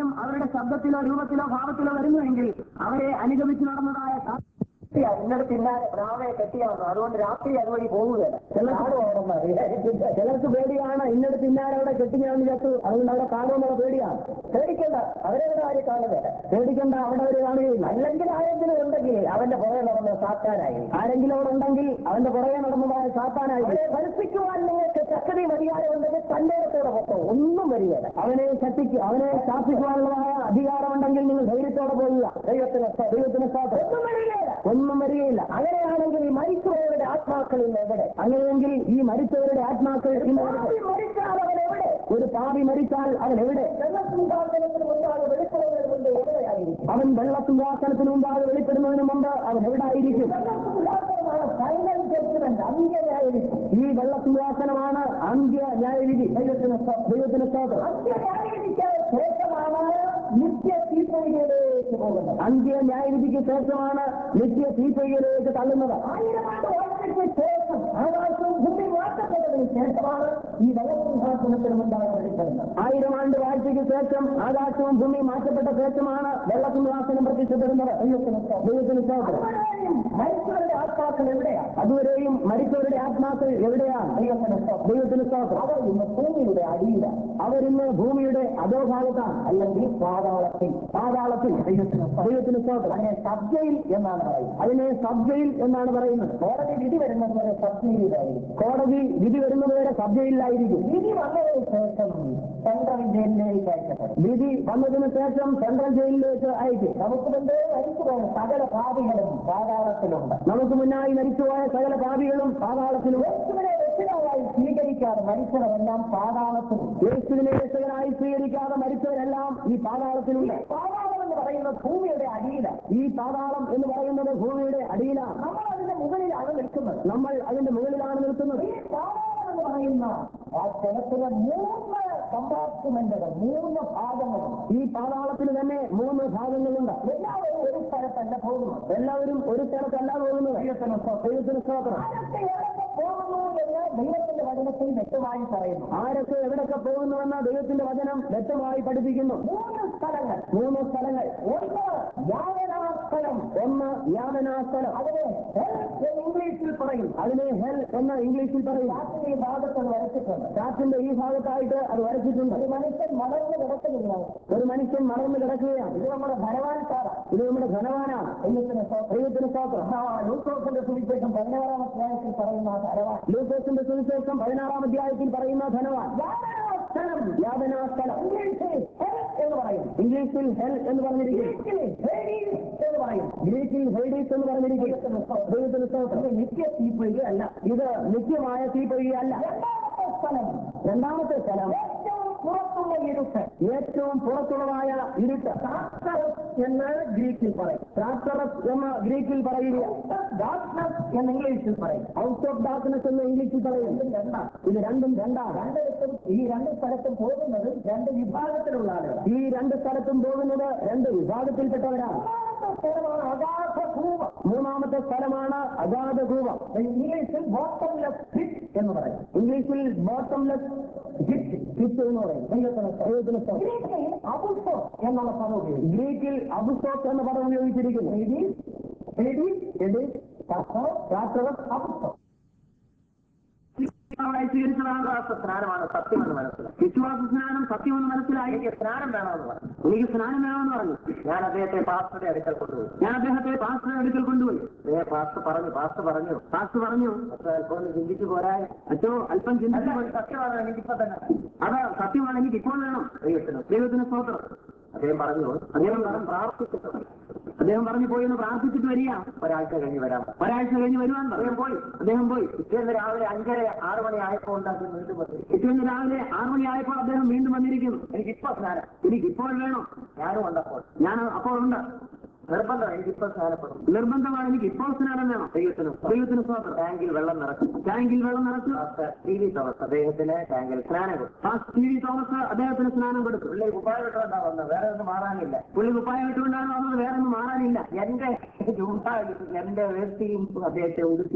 ആരെങ്കിലും അവരുടെ ശബ്ദത്തിലോ രൂപത്തിലോ ഭാവത്തിലോ വരുന്നുവെങ്കിൽ അവരെ അനുഗമിച്ച് നടന്നതായ സാ- ഇന്നലെ പിന്നാലെ രാവിലെ കെട്ടിയാണ് അതുകൊണ്ട് രാത്രി അതുവഴി പോവുകയാണ് ചിലർക്ക് പേടിയാണ് ഇന്നലെ പിന്നാലെ അവിടെ കെട്ടിഞ്ഞാണ് ചത്തു അതുകൊണ്ട് അവിടെ കാണുമെന്നുള്ള പേടിയാണ് പേടിക്കണ്ട അവരവരുടെ കാര്യം കാണുകയാണ് പേടിക്കേണ്ട അവിടെ അവർ കാണുകയില്ല അല്ലെങ്കിൽ ആരെങ്കിലും ഉണ്ടെങ്കിൽ അവന്റെ പുറകെ നടന്ന് സാത്താനായി ആരെങ്കിലും അവിടെ ഉണ്ടെങ്കിൽ അവന്റെ പുറകെ നടന്നതായ സാത്താനായി അവരെ ഭരിപ്പിക്കുവാൻ നിങ്ങൾക്ക് ശക്തിയും അധികാരം ഉണ്ടെങ്കിൽ തന്റെ ഇടത്തോടെ പൊക്കോ ഒന്നും വരികയില്ല അവനെ ശക്തിക്ക് അവനെ ശാസിക്കുവാനുള്ളതായ അധികാരമുണ്ടെങ്കിൽ നിങ്ങൾ ധൈര്യത്തോടെ പോവുക ദൈവത്തിന് സ്തോത്രം. ദൈവത്തിന് സ്തോത്രം ഒന്നും വരികയില്ല ഒന്നും വരികയില്ല അങ്ങനെയാണെങ്കിൽ ഈ മരിച്ചവരുടെ ആത്മാക്കളിൽ എവിടെ അങ്ങനെയെങ്കിൽ ഈ മരിച്ചവരുടെ ആത്മാക്കൾ ഇന്ന് പാപി മരിച്ചാൽ അവൻ എവിടെ ഒരു പാപി മരിച്ചാൽ അവൻ എവിടെ ജനസിംഹാസനത്തിന് മുൻപാകെ വെളിപ്പെടുന്നതിന് മുമ്പ് എവിടെയായിരിക്കും അവൻ വെള്ളസിംഹാസനത്തിന് മുമ്പാകെ വെളിപ്പെടുന്നതിന് മുമ്പ് അവൻ എവിടെ ആയിരിക്കും ജനസിംഹാസനമാണ് ഫൈനൽ ജഡ്ജ്മെന്റ് അന്ത്യനായിരിക്കും ഈ വെള്ളസിംഹാസനമാണ് അന്ത്യ ന്യായവിധി ദൈവത്തിന് സ്തോ- ദൈവത്തിന് സ്തോത്രം അന്ത്യനായിരിക്കാൻ ശേഷമാണ് നിത്യ തീപ്പൊഴിയിലേക്ക് പോകുന്നത് അന്ത്യ ന്യായവിധിക്ക് ശേഷമാണ് നിത്യ തീപ്പൊയ്യലേക്ക് തള്ളുന്നത് ആയിരം ആണ്ട് വർഷയ്ക്ക് ശേഷം ആകാശവും ഭൂമി മാറ്റപ്പെട്ടതിന് ശേഷമാണ് ഈ വെള്ളസിംഹാസനത്തിന് മുൻപാകെ വെളിപ്പെടുന്നത് ആയിരം ആണ്ട് വാഴ്ചയ്ക്ക് ശേഷം ആകാശവും ഭൂമിയും മാറ്റപ്പെട്ട ശേഷമാണ് വെള്ളസിംഹാസനം പ്രത്യക്ഷപ്പെടുന്നത് ദൈവത്തിന് സ്തോ- ദൈവത്തിന് സ്തോത്രം അതുവരെയും മരിച്ചവരുടെ ആത്മാക്കൾ എവിടെയാണ് അതുവരെയും മരിച്ചവരുടെ ആത്മാക്കൾ എവിടെയാണ് ദൈവത്തിന് സ്തോത്രം. ദൈവത്തിന് സ്തോത്രം അവർ ഇന്ന് ഭൂമിയുടെ അടിയിലാണ് അവരിന്ന് ഭൂമിയുടെ അധോഭാഗത്താണ് അല്ലെങ്കിൽ പാതാളത്തിൽ പാതാളത്തിൽ ദൈവത്തിന് ദൈവത്തിന് സ്തോത്രം അതിനെ സബ്ജയിൽ എന്നാണ് പറയുന്നത് അതിനെ സബ്ജയിൽ എന്നാണ് പറയുന്നത് കോടതി വിധി വരുന്നത് വരെ സബ്ജയിലായിരിക്കും കോടതി വിധി വരുന്നതുവരെ സബ്ജയിലായിരിക്കും വിധി വന്നതിന് ശേഷം സെൻട്രൽ ജയിലിലേക്ക് അയക്കപ്പെടും വിധി വന്നതിന് ശേഷം സെൻട്രൽ ജയിലിലേക്ക് അയക്കും നമുക്ക് മുമ്പേ മരിച്ചു പോയ സകല പാപികളും പാതാളത്തിലുണ്ട് നമുക്ക് മുന്നായി മരിച്ചുപോയ സകല പാപികളും പാതാളത്തിലും യേശുവിനെ രക്ഷിതാവായി സ്വീകരിക്കാതെ മരിച്ചവരെല്ലാം പാതാളത്തിലുണ്ട് യേശുവിനെ രക്ഷകനായി സ്വീകരിക്കാതെ മരിച്ചവരെല്ലാം ഈ പാതാളത്തിലുണ്ട് പാതാളം എന്ന് പറയുന്നത് ഭൂമിയുടെ അടിയിലാണ് ഈ പാതാളം എന്ന് പറയുന്നത് ഭൂമിയുടെ അടിയിലാണ് നമ്മൾ അതിന്റെ മുകളിലാണ് നിൽക്കുന്നത് നമ്മൾ അതിന്റെ മുകളിലാണ് നിൽക്കുന്നത് ഈ പാതാളം എന്ന് പറയുന്ന ആ ജനത്തിന് മൂന്ന് കമ്പാർട്ട്മെന്റുകൾ മൂന്ന് ഭാഗങ്ങളുണ്ട് ഈ പാതാളത്തിന് തന്നെ മൂന്ന് ഭാഗങ്ങളുണ്ട് എല്ലാവരും ഒരു സ്ഥലത്തല്ല പോകുന്നത് എല്ലാവരും ഒരു സ്ഥലത്തല്ല പോകുന്നത് ദൈവത്തിന് സ്തോത്രം ആരൊക്കെ എവിടെ പോകുന്നു എന്ന് ദൈവത്തിന്റെ വചനത്തിൽ വ്യക്തമായി പറയുന്നു ആരൊക്കെ എവിടൊക്കെ പോകുന്നുവെന്ന് ദൈവത്തിന്റെ വചനം വ്യക്തമായി പഠിപ്പിക്കുന്നു മൂന്ന് സ്ഥലങ്ങൾ മൂന്ന് സ്ഥലങ്ങൾ ഒന്ന് യാതനാസ്ഥലം ഒന്ന് യാതനാസ്ഥലം അതിനെ hell എന്ന് ഇംഗ്ലീഷിൽ പറയും അതിനെ ഹെൽ എന്ന് ഇംഗ്ലീഷിൽ പറയും രാത്രി ഈ ഭാഗത്ത് അത് വരച്ചിട്ടുണ്ട് ചാറ്റിന്റെ ഈ ഭാഗത്തായിട്ട് അത് വരച്ചിട്ടുണ്ട് ഒരു മനുഷ്യൻ മലർന്ന് കിടക്കുന്നില്ല ഒരു മനുഷ്യൻ മറന്നു കിടക്കുകയാണ് ഇത് നമ്മുടെ ധനവാൻകാരാണ് ഇത് നമ്മുടെ ധനവാനാണ് ദൈവത്തിന് സ്തോത്രം. ദൈവത്തിന് സ്തോത്രം ആ ലൂക്കോസിന്റെ സുവിശേഷം പതിനാറാം അധ്യായത്തിൽ പറയുന്ന ആ ധനവാൻ ലൂക്കോസിന്റെ സുവിശേഷം പതിനാറാം അധ്യായത്തിൽ പറയുന്ന ധനവാൻ യാതനാസ്ഥലം യാതനാസ്ഥലം ഇംഗ്ലീഷിൽ hell എന്ന് പറയും ഇംഗ്ലീഷിൽ ഹെൽ എന്ന് പറഞ്ഞിരിക്കും ഗ്രീക്കിൽ Hades എന്ന് പറയും ഗ്രീക്കിൽ ഹൈഡീസ് എന്ന് പറഞ്ഞിരിക്കും ദൈവത്തിന് സ്തോത്രം ഇത് നിത്യ തീപ്പൊഴി അല്ല ഇത് നിത്യമായ തീപ്പൊയ്യല്ല രണ്ടാമത്തെ സ്ഥലം രണ്ടാമത്തെ സ്ഥലം ഏറ്റവും പുറത്തുള്ള ഇരുട്ട് ഏറ്റവും പുറത്തുള്ളതായ ഇരുട്ട് സാക്സറസ് എന്ന് ഗ്രീക്കിൽ പറയും ട്രാക്ടറസ് എന്ന് ഗ്രീക്കിൽ പറയുക ഡാർക്ക്നസ് എന്ന് ഇംഗ്ലീഷിൽ പറയും ഔട്ട് ഓഫ് ഡാർക്ക്നെസ് എന്ന് ഇംഗ്ലീഷിൽ പറയും ഇതും രണ്ടാണ് ഇത് രണ്ടും രണ്ടാണ് രണ്ടിടത്തും ഈ രണ്ട് സ്ഥലത്തും പോകുന്നത് രണ്ട് വിഭാഗത്തിലുള്ള ആളുകളാണ് ഈ രണ്ട് സ്ഥലത്തും പോകുന്നത് രണ്ട് വിഭാഗത്തിൽപ്പെട്ടവരാണ് മൂന്നാമത്തെ സ്ഥലമാണ് അഗാധകൂപം മൂന്നാമത്തെ സ്ഥലമാണ് അഗാധകൂപം ഇംഗ്ലീഷിൽ ബോട്ടംലെസ് പിറ്റ് എന്ന് പറയും ഇംഗ്ലീഷിൽ ബോട്ടംലെസ് ഹിറ്റ് ഹിറ്റ് എന്ന് പറയും ദൈവത്തിന് ദൈവത്തിന് സ്തോത്രം. ഗ്രീക്കിൽ അബുസോ എന്നുള്ള പദം ഉപയോഗിക്കും ഗ്രീക്കിൽ അബുസോസ് എന്ന പദം ഉപയോഗിച്ചിരിക്കുന്നു ട്രാക്ടറസ് അബുസോ സ്വീകരിച്ചതാണ് സ്നാനമാണ് സത്യമെന്ന് മനസ്സിലായി വിശ്വാസ സ്നാനം സത്യമെന്ന് മനസ്സിലായി എനിക്ക് സ്നാനം വേണമെന്ന് പറഞ്ഞു എനിക്ക് സ്നാനം വേണമെന്ന് പറഞ്ഞു ഞാൻ അദ്ദേഹത്തെ പാസ്റ്ററുടെ അടുക്കൽ കൊണ്ടുപോയി ഞാൻ അദ്ദേഹത്തെ പാസ്റ്റർ അടുക്കൽ കൊണ്ടുപോയി ഏ പാസ്റ്റർ പറഞ്ഞു പാസ്റ്റർ പറഞ്ഞു പാസ്റ്റർ പറഞ്ഞു പക്ഷേ അല്പം ഒന്ന് ചിന്തിച്ചു പോരായ അച്ഛോ അല്പം ചിന്തിച്ചു അല്ല സത്യമാണ് എനിക്കിപ്പോ തന്നെ അത് സത്യമാണ് എനിക്ക് ഇപ്പോൾ വേണം ദൈവത്തിന് ദൈവത്തിന് സ്തോത്രം അദ്ദേഹം പറഞ്ഞു അദ്ദേഹം പറഞ്ഞു പ്രാർത്ഥിച്ചിട്ട് മതി. അദ്ദേഹം പറഞ്ഞു പോയി ഒന്ന് പ്രാർത്ഥിച്ചിട്ട് വരിക ഒരാഴ്ച കഴിഞ്ഞ് വരാം ഒരാഴ്ച കഴിഞ്ഞ് വരുവാൻ അദ്ദേഹം പോയി അദ്ദേഹം പോയി പിറ്റേന്ന് രാവിലെ അഞ്ചര ആറ് മണി ആയപ്പോൾ ഉണ്ടാക്കി വീണ്ടും വന്നു പിറ്റേന്ന് രാവിലെ ആറു മണിയായപ്പോൾ അദ്ദേഹം വീണ്ടും വന്നിരിക്കുന്നു എനിക്കിപ്പോ സ്നാനം എനിക്ക് ഇപ്പോൾ വേണം ഞാനും ഉണ്ടപ്പോൾ ഞാൻ അപ്പോൾ ഉണ്ട് നിർബന്ധം എനിക്കിപ്പോ സ്നാനപ്പെടും നിർബന്ധമാണ് എനിക്ക് ഇപ്പോൾ സ്നാനം വേണം ദൈവത്തിന് സ്തോത്രം. ദൈവത്തിന് സ്തോത്രം ടാങ്കിൽ വെള്ളം നിറച്ചു ടാങ്കിൽ വെള്ളം നിറച്ചു പാസ്റ്റർ ടി വി തോമസ് അദ്ദേഹത്തിന് ടാങ്കിൽ സ്നാനം കൊടുത്തു ഫാസ്റ്റ് ടി വി തോമസ് അദ്ദേഹത്തിന് സ്നാനം കൊടുത്തു പുള്ളി കുപ്പായിട്ടാ വന്നത് വേറെ ഒന്നും മാറാനില്ല പുള്ളി കുപ്പായം ഇട്ടുകൊണ്ടാണ് വന്നത് വേറെ ഒന്നും മാറാനില്ല എന്റെ ചുണ്ടായി എന്റെ വേർത്തിയും അദ്ദേഹത്തെ ഉടുപ്പിച്ചു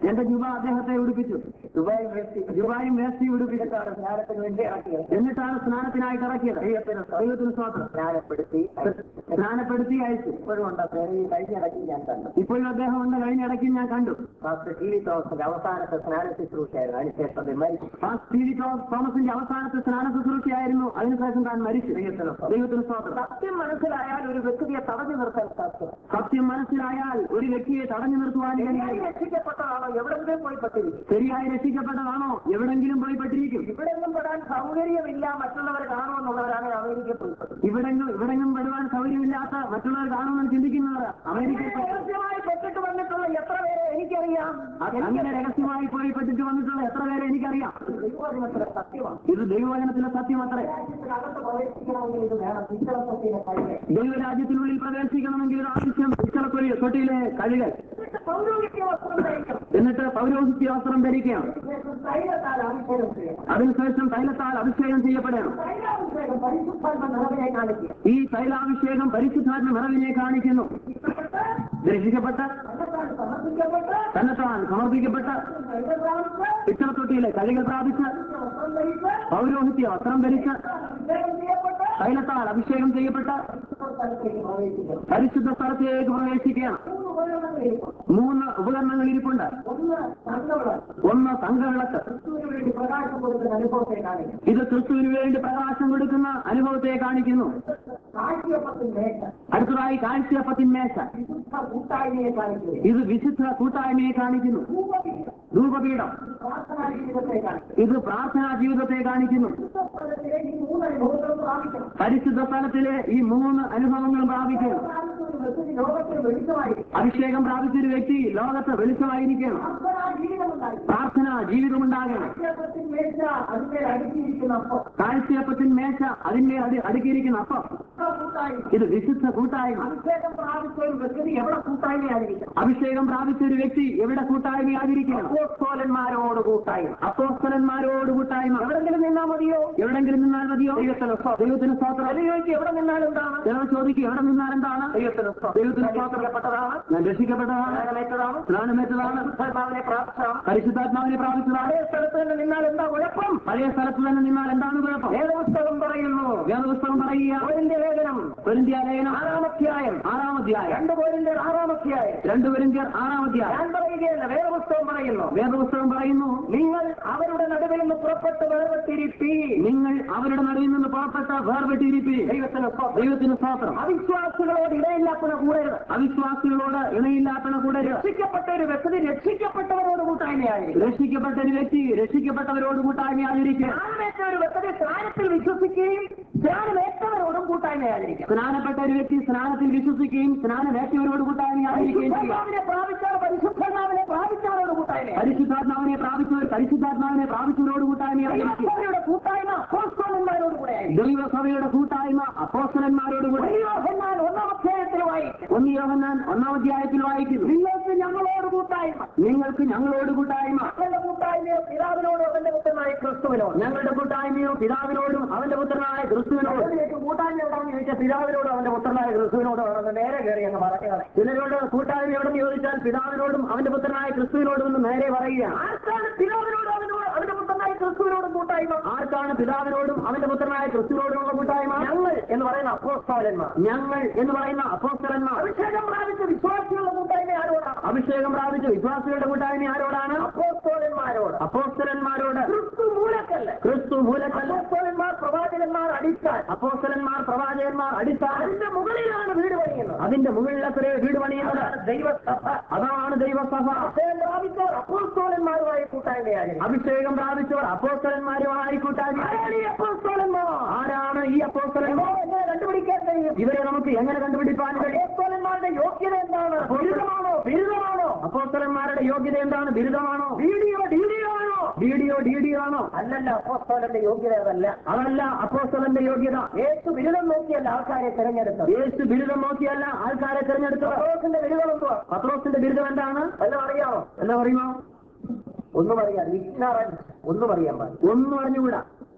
എന്റെ ജുബ അദ്ദേഹത്തെ ഉടുപ്പിച്ചു ദുബായ് വേസ്റ്റ് ജുബായും വേസ്റ്റി ഉടുപ്പിച്ചിട്ടാണ് സ്നാനത്തിന് വേണ്ടി ഇറക്കിയത് എന്നിട്ടാണ് സ്നാനത്തിനായിട്ട് ഇറക്കിയത് ദൈവത്തിന് ദൈവത്തിന് സ്വാതന്ത്ര്യം സ്നാനപ്പെടുത്തി സ്നാനപ്പെടുത്തി അയച്ചു ഇപ്പോഴും ഉണ്ട് പേര് ഈ കഴിഞ്ഞ ഇടയ്ക്ക് ഞാൻ കണ്ടു ഇപ്പോഴും അദ്ദേഹം ഉണ്ട് കഴിഞ്ഞിടയ്ക്ക് ഞാൻ കണ്ടു ഫാസ്റ്റ് ടി വി തോമസിന്റെ അവസാനത്തെ സ്നാന ശുശ്രൂഷയായിരുന്നു അതിനുശേഷം അത് മരിച്ചു ഫാസ്റ്റ് ടി വി തോ- തോമസിന്റെ അവസാനത്തെ സ്നാന ശുശ്രൂഷയായിരുന്നു അതിനുശേഷം താൻ മരിച്ചു ദൈവത്തിന് സ്വാതന്ത്ര്യം സത്യം മനസ്സിലായാൽ ഒരു വ്യക്തിയെ തടഞ്ഞു നിർത്താൻ സാധ്യത സത്യം മനസ്സിലായാൽ ഒരു വ്യക്തിയെ തടഞ്ഞു നിർത്തുവാൻ ശരിയായി കഴിയും രക്ഷിക്കപ്പെട്ടതാണോ എവിടെങ്കിലും പോയി പെട്ടിരിക്കും ശരിയായി രക്ഷിക്കപ്പെട്ടതാണോ എവിടെങ്കിലും പോയി പെട്ടിരിക്കും ഇവിടെങ്ങും പെടാൻ സൗകര്യമില്ല മറ്റുള്ളവർ കാണുമെന്നുള്ളവരാണ് അമേരിക്കയിൽ പോയി പെട്ടത് ഇവിടെങ്കിലും ഇവിടെങ്കിലും പെടുവാൻ സൗകര്യമില്ലാത്ത മറ്റുള്ളവർ കാണുമെന്ന് ചിന്തിക്കുന്നവർ അമേരിക്കയിൽ ഇങ്ങനെ രഹസ്യമായി പെട്ടിട്ട് വന്നിട്ടുള്ള എത്ര പേരെ എനിക്കറിയാം അത് അങ്ങനെ രഹസ്യമായി പോയി പെട്ടിട്ട് വന്നിട്ടുള്ള എത്ര പേരെ എനിക്കറിയാം ദൈവവചനത്തിലെ സത്യമാണ് ഇത് ദൈവവചനത്തിലെ സത്യം അത്രേ രാജ്യത്തിനകത്ത് പ്രവേശിക്കണമെങ്കിൽ ഇത് വേണം ഇത്തരത്തിലെ കഴിവ് ദൈവരാജ്യത്തിനുള്ളിൽ പ്രവേശിക്കണമെങ്കിൽ ഇത് ആവശ്യം ഇച്ചളത്തൊലി തൊട്ടിയിലെ കഴുകൽ എന്നിട്ട് പൗരോഹിത്യ വസ്ത്രം ധരിക്കണം എന്നിട്ട് പൗരോഹിത്യ വസ്ത്രം ധരിക്കണം തൈലത്താൽ അഭിഷേകം ചെയ്യണം അതിനുശേഷം തൈലത്താൽ അഭിഷേകം ചെയ്യപ്പെടണം തൈലാഭിഷേകം പരിശുദ്ധാത്മ നിറവിനെ കാണിക്കുക ഈ തൈലാഭിഷേകം പരിശുദ്ധാത്മ നിറവിനെ കാണിക്കുന്നു ഇഷ്ടപ്പെട്ട് രക്ഷിക്കപ്പെട്ട തന്നെത്താൻ സമർപ്പിക്കപ്പെട്ട് തന്നെത്താൻ സമർപ്പിക്കപ്പെട്ട തൈലം പ്രാപിച്ച് ഇച്ചളത്തൊട്ടിയിലെ കഴുകൽ പ്രാപിച്ച് വസ്ത്രം ധരിച്ച് പൗരോഹിത്യ വസ്ത്രം ധരിച്ച് അഭിഷേകം ചെയ്യപ്പെട്ട് തൈലത്താൽ അഭിഷേകം ചെയ്യപ്പെട്ട സ്ഥലത്തേക്ക് പ്രവേശിക്കണം പരിശുദ്ധ സ്ഥലത്തേക്ക് പ്രവേശിക്കുകയാണ് മൂന്ന് ഉപകരണങ്ങളിരിക്കും മൂന്ന് ഉപകരണങ്ങൾ ഇരിപ്പുണ്ട് ഒന്ന് തന്നവിളക്ക് ഒന്ന് തങ്കവിളക്ക് ക്രിസ്തുവിന് വേണ്ടി പ്രകാശം കൊടുക്കുന്ന അനുഭവത്തെ കാണിക്കും ഇത് ക്രിസ്തുവിന് വേണ്ടി പ്രകാശം കൊടുക്കുന്ന അനുഭവത്തെ കാണിക്കുന്നു കാഴ്ചയപ്പത്തിൽ മേശ അടുത്തതായി കാഴ്ചയപ്പത്തിന്മേശ വിശുദ്ധ കൂട്ടായ്മയെ കാണിക്കുക ഇത് വിശുദ്ധ കൂട്ടായ്മയെ കാണിക്കുന്നു ഭൂപതിയുടെ ധൂപപീഠം പ്രാർത്ഥനാ ജീവിതത്തെ കാണിക്കും ഇത് പ്രാർത്ഥനാ ജീവിതത്തെ കാണിക്കുന്നു വിശുദ്ധ സ്ഥലത്തിലെ ഈ മൂന്ന് അനുഭവങ്ങളും പ്രാപിക്കണം പരിശുദ്ധ സ്ഥലത്തിലെ ഈ മൂന്ന് അനുഭവങ്ങളും പ്രാപിക്കുന്നു പ്രാർത്ഥിച്ചൊരു വ്യക്തി ലോകത്തിന് വെളിച്ചമായിരിക്കും അഭിഷേകം പ്രാപിച്ചൊരു വ്യക്തി ലോകത്ത് വെളിച്ചമായിരിക്കണം പ്രാർത്ഥനാ ജീവിതമുണ്ടായി പ്രാർത്ഥന ജീവിതമുണ്ടാകണം കാഴ്ചയപ്പത്തിൽ മേശ അതിന്റെ അടുക്കിയിരിക്കുന്ന അപ്പം കാഴ്ചയപ്പത്തിൻ മേശ അതിന്മേൽ അടി അടുക്കിയിരിക്കുന്ന അപ്പം വിശുദ്ധ കൂട്ടായ്മ ഇത് വിശുദ്ധ കൂട്ടായ്മ അഭിഷേകം പ്രാപിച്ച ഒരു വ്യക്തി എവിടെ കൂട്ടായ്മയായിരിക്കും അഭിഷേകം പ്രാപിച്ച ഒരു വ്യക്തി എവിടെ കൂട്ടായ്മയായിരിക്കണം അപ്പോസ്തോലന്മാരോട് കൂട്ടായ്മ അപ്പോസ്തലന്മാരോട് കൂട്ടായ്മ എവിടെങ്കിലും നിന്നാ മതിയോ എവിടെങ്കിലും നിന്നാൽ മതിയോ ദൈവത്തിന് സ്വാതന്ത്ര്യം അതിലേക്ക് എവിടെ നിന്നാലും എന്താണ് ചിലർ ചോദിക്കും എവിടെ നിന്നാൽ എന്താണ് ദൈവത്തിന് ദൈവത്തിന് സ്വാതന്ത്ര്യപ്പെട്ടതാണ് ഞാൻ രക്ഷിക്കപ്പെട്ടതാണ് സ്നാനമേറ്റതാണ് സ്നാനമേറ്റതാണ് പരിശുദ്ധാത്മാവിനെ പ്രാപിച്ചതാണ് പരിശുദ്ധാത്മാവിനെ പ്രാപിച്ചതാണ് അതേ സ്ഥലത്ത് തന്നെ നിന്നാൽ എന്താ കുഴപ്പം പഴയ സ്ഥലത്ത് തന്നെ നിന്നാൽ എന്താണ് കുഴപ്പം വേദപുസ്തകം പറയുന്നു വേദപുസ്തകം പറയുക കോരിന്റെ ലേഖനം പെരുന്ത്യാലയനം ആറാമധ്യായം ആറാം അധ്യായം രണ്ട് കോരിന്റെ ആറാമധ്യായം രണ്ടു പെരുന്ത്യർ ആറാം അധ്യായം ഞാൻ പറയുകയല്ല വേദപുസ്തകം പറയുന്നു വേദപുസ്തകം പറയുന്നു നിങ്ങൾ അവരുടെ നടുവിൽ നിന്ന് പുറപ്പെട്ട് വേർപെട്ടിരിപ്പി നിങ്ങൾ അവരുടെ നടുവിൽ നിന്ന് പുറപ്പെട്ട വേർപെട്ടിരിപ്പി ദൈവത്തിന് സ്തോത്രം. ദൈവത്തിന് സ്വാത്രം അവിശ്വാസികളോട് ഇടയില്ലാത്തവ കൂടരുത് അവിശ്വാസികളോട് ഇണയില്ലാത്തണ കൂടെ രക്ഷിക്കപ്പെട്ട ഒരു വ്യക്തി രക്ഷിക്കപ്പെട്ടവരോട് കൂട്ടായ്മയായിരിക്കും രക്ഷിക്കപ്പെട്ട ഒരു വ്യക്തി രക്ഷിക്കപ്പെട്ടവരോട് കൂട്ടായ്മയായിരിക്കും സ്നാനമേറ്റ ഒരു വ്യക്തി സ്നാനത്തിൽ വിശ്വസിക്കുകയും സ്നാനമേറ്റവരോടും കൂട്ടായ്മയായിരിക്കും സ്നാനപ്പെട്ട ഒരു വ്യക്തി സ്നാനത്തിൽ വിശ്വസിക്കുകയും സ്നാനമേറ്റവരോട് കൂട്ടായ്മയായിരിക്കുകയും ചെയ്യും പരിശുദ്ധാത്മാവിനെ പ്രാപിച്ചാൽ പരിശുദ്ധാത്മാവിനെ പ്രാപിച്ചവരോട് കൂട്ടായ്മ പരിശുദ്ധാത്മാവിനെ പ്രാപിച്ചവർ പരിശുദ്ധാത്മാവിനെ പ്രാപിച്ചവരോട് കൂട്ടായ്മയായിരിക്കും ദൈവസഭയുടെ കൂട്ടായ്മ അപ്പോസ്തലന്മാരോട് കൂടെ ആയിരിക്കും ദൈവസഭയുടെ കൂട്ടായ്മ അപ്പോസ്തലന്മാരോട് കൂടെ യോഹന്നാൻ ഒന്നാം അധ്യായത്തിൽ വായിക്കും ഒന്ന് യോഹന്നാൻ ഒന്നാം അധ്യായത്തിൽ വായിക്കുന്നു നിങ്ങൾക്ക് ഞങ്ങളോട് കൂട്ടായ്മ നിങ്ങൾക്ക് ഞങ്ങളോട് കൂട്ടായ്മ ഞങ്ങളുടെ കൂട്ടായ്മയോ പിതാവിനോടോ അവന്റെ പുത്രനായ ക്രിസ്തുവിനോട് ഞങ്ങളുടെ കൂട്ടായ്മയോ പിതാവിനോടും അവന്റെ പുത്രനായ ക്രിസ്തുവിനോടും അതിലേക്ക് കൂട്ടായ്മ എവിടെയെന്ന് ചോദിച്ചാൽ പിതാവിനോടും അവന്റെ പുത്രനായ ക്രിസ്തുവിനോടോ ആണെന്ന് നേരെ കയറി അങ്ങ് പറയുകയാണ് ചിലരോട് കൂട്ടായ്മ എവിടെന്ന് ചോദിച്ചാൽ പിതാവിനോടും അവന്റെ പുത്രനായ ക്രിസ്തുവിനോടും എന്ന് നേരെ പറയുകയാണ് ആർക്കാണ് പിതാവിനോടും അവനോട് അവന്റെ പുത്രനായ ക്രിസ്തുവിനോടും കൂട്ടായ്മ ആർക്കാണ് പിതാവിനോടും അവന്റെ പുത്രനായ ക്രിസ്തുവിനോടുമുള്ള കൂട്ടായ്മ ഞങ്ങൾ എന്ന് പറയുന്ന അപ്പോസ്തലന്മാർ ഞങ്ങൾ എന്ന് പറയുന്ന അപ്പോസ്തലന്മാർ അഭിഷേകം പ്രാപിച്ച വിശ്വാസികളുടെ കൂട്ടായ്മ ആരോടാണ് അഭിഷേകം പ്രാപിച്ച വിശ്വാസികളുടെ കൂട്ടായ്മ ആരോടാണ് അപ്പോസ്തലന്മാരോട് അപ്പോസ്തലന്മാരോട് ക്രിസ്തു മൂലക്കല്ല ക്രിസ്തു മൂലക്കല്ല അപ്പോസ്തലന്മാർ പ്രവാചകന്മാർ അടിച്ചാൽ അപ്പോസ്തലന്മാർ പ്രവാചകന്മാർ അടിസ്ഥാനം അതിന്റെ മുകളിലാണ് വീട് പണിയുന്നത് അതിന്റെ മുകളിലത്രേ വീട് പണിയുന്നത് അതാണ് ദൈവസഭ അതാണ് ദൈവസഭ അഭിഷേകം പ്രാപിച്ചവർ അപ്പോസ്തലന്മാരുമായി കൂട്ടായ്മയായിരുന്നു അഭിഷേകം പ്രാപിച്ചവർ അപ്പോസ്തലന്മാരുമായി കൂട്ടായ്മ ആരാണ് ഈ അപ്പോസ്തലന്മാർ ആരാണ് ഈ അപ്പോസ്തലന്മാർ എങ്ങനെ കണ്ടുപിടിക്കാൻ കഴിയും ഇവരെ നമുക്ക് എങ്ങനെ കണ്ടുപിടിപ്പാൻ കഴിയും അപ്പോസ്തലന്മാരുടെ യോഗ്യത എന്താണ് ബിരുദമാണോ ബിരുദമാണോ അപ്പോസ്തലന്മാരുടെ യോഗ്യത എന്താണ് ബിരുദമാണോ വീഡിയോ ഡിഡിയോ ആണോ ഡിഡിയോ ഡിഡിയോ ആണോ അല്ലല്ല അപ്പോസ്തലന്റെ യോഗ്യത അതല്ല അതല്ല അപ്പോസ്തലന്റെ യോഗ്യത യേശു ബിരുദം നോക്കിയല്ല ആൾക്കാരെ തിരഞ്ഞെടുത്തത് യേശു ബിരുദം നോക്കിയല്ല ആൾക്കാരെ തിരഞ്ഞെടുത്തത് പത്രോസിന്റെ ബിരുദം എന്തുവാ പത്രോസിന്റെ ബിരുദം എന്താണ് എല്ലാം അറിയാമോ എന്താ പറയുമോ ഒന്നും അറിയാം ഇഗ്നറൻസ് ഒന്നും അറിയാൻ പാടില്ല ഒന്നും അറിഞ്ഞുകൂടാ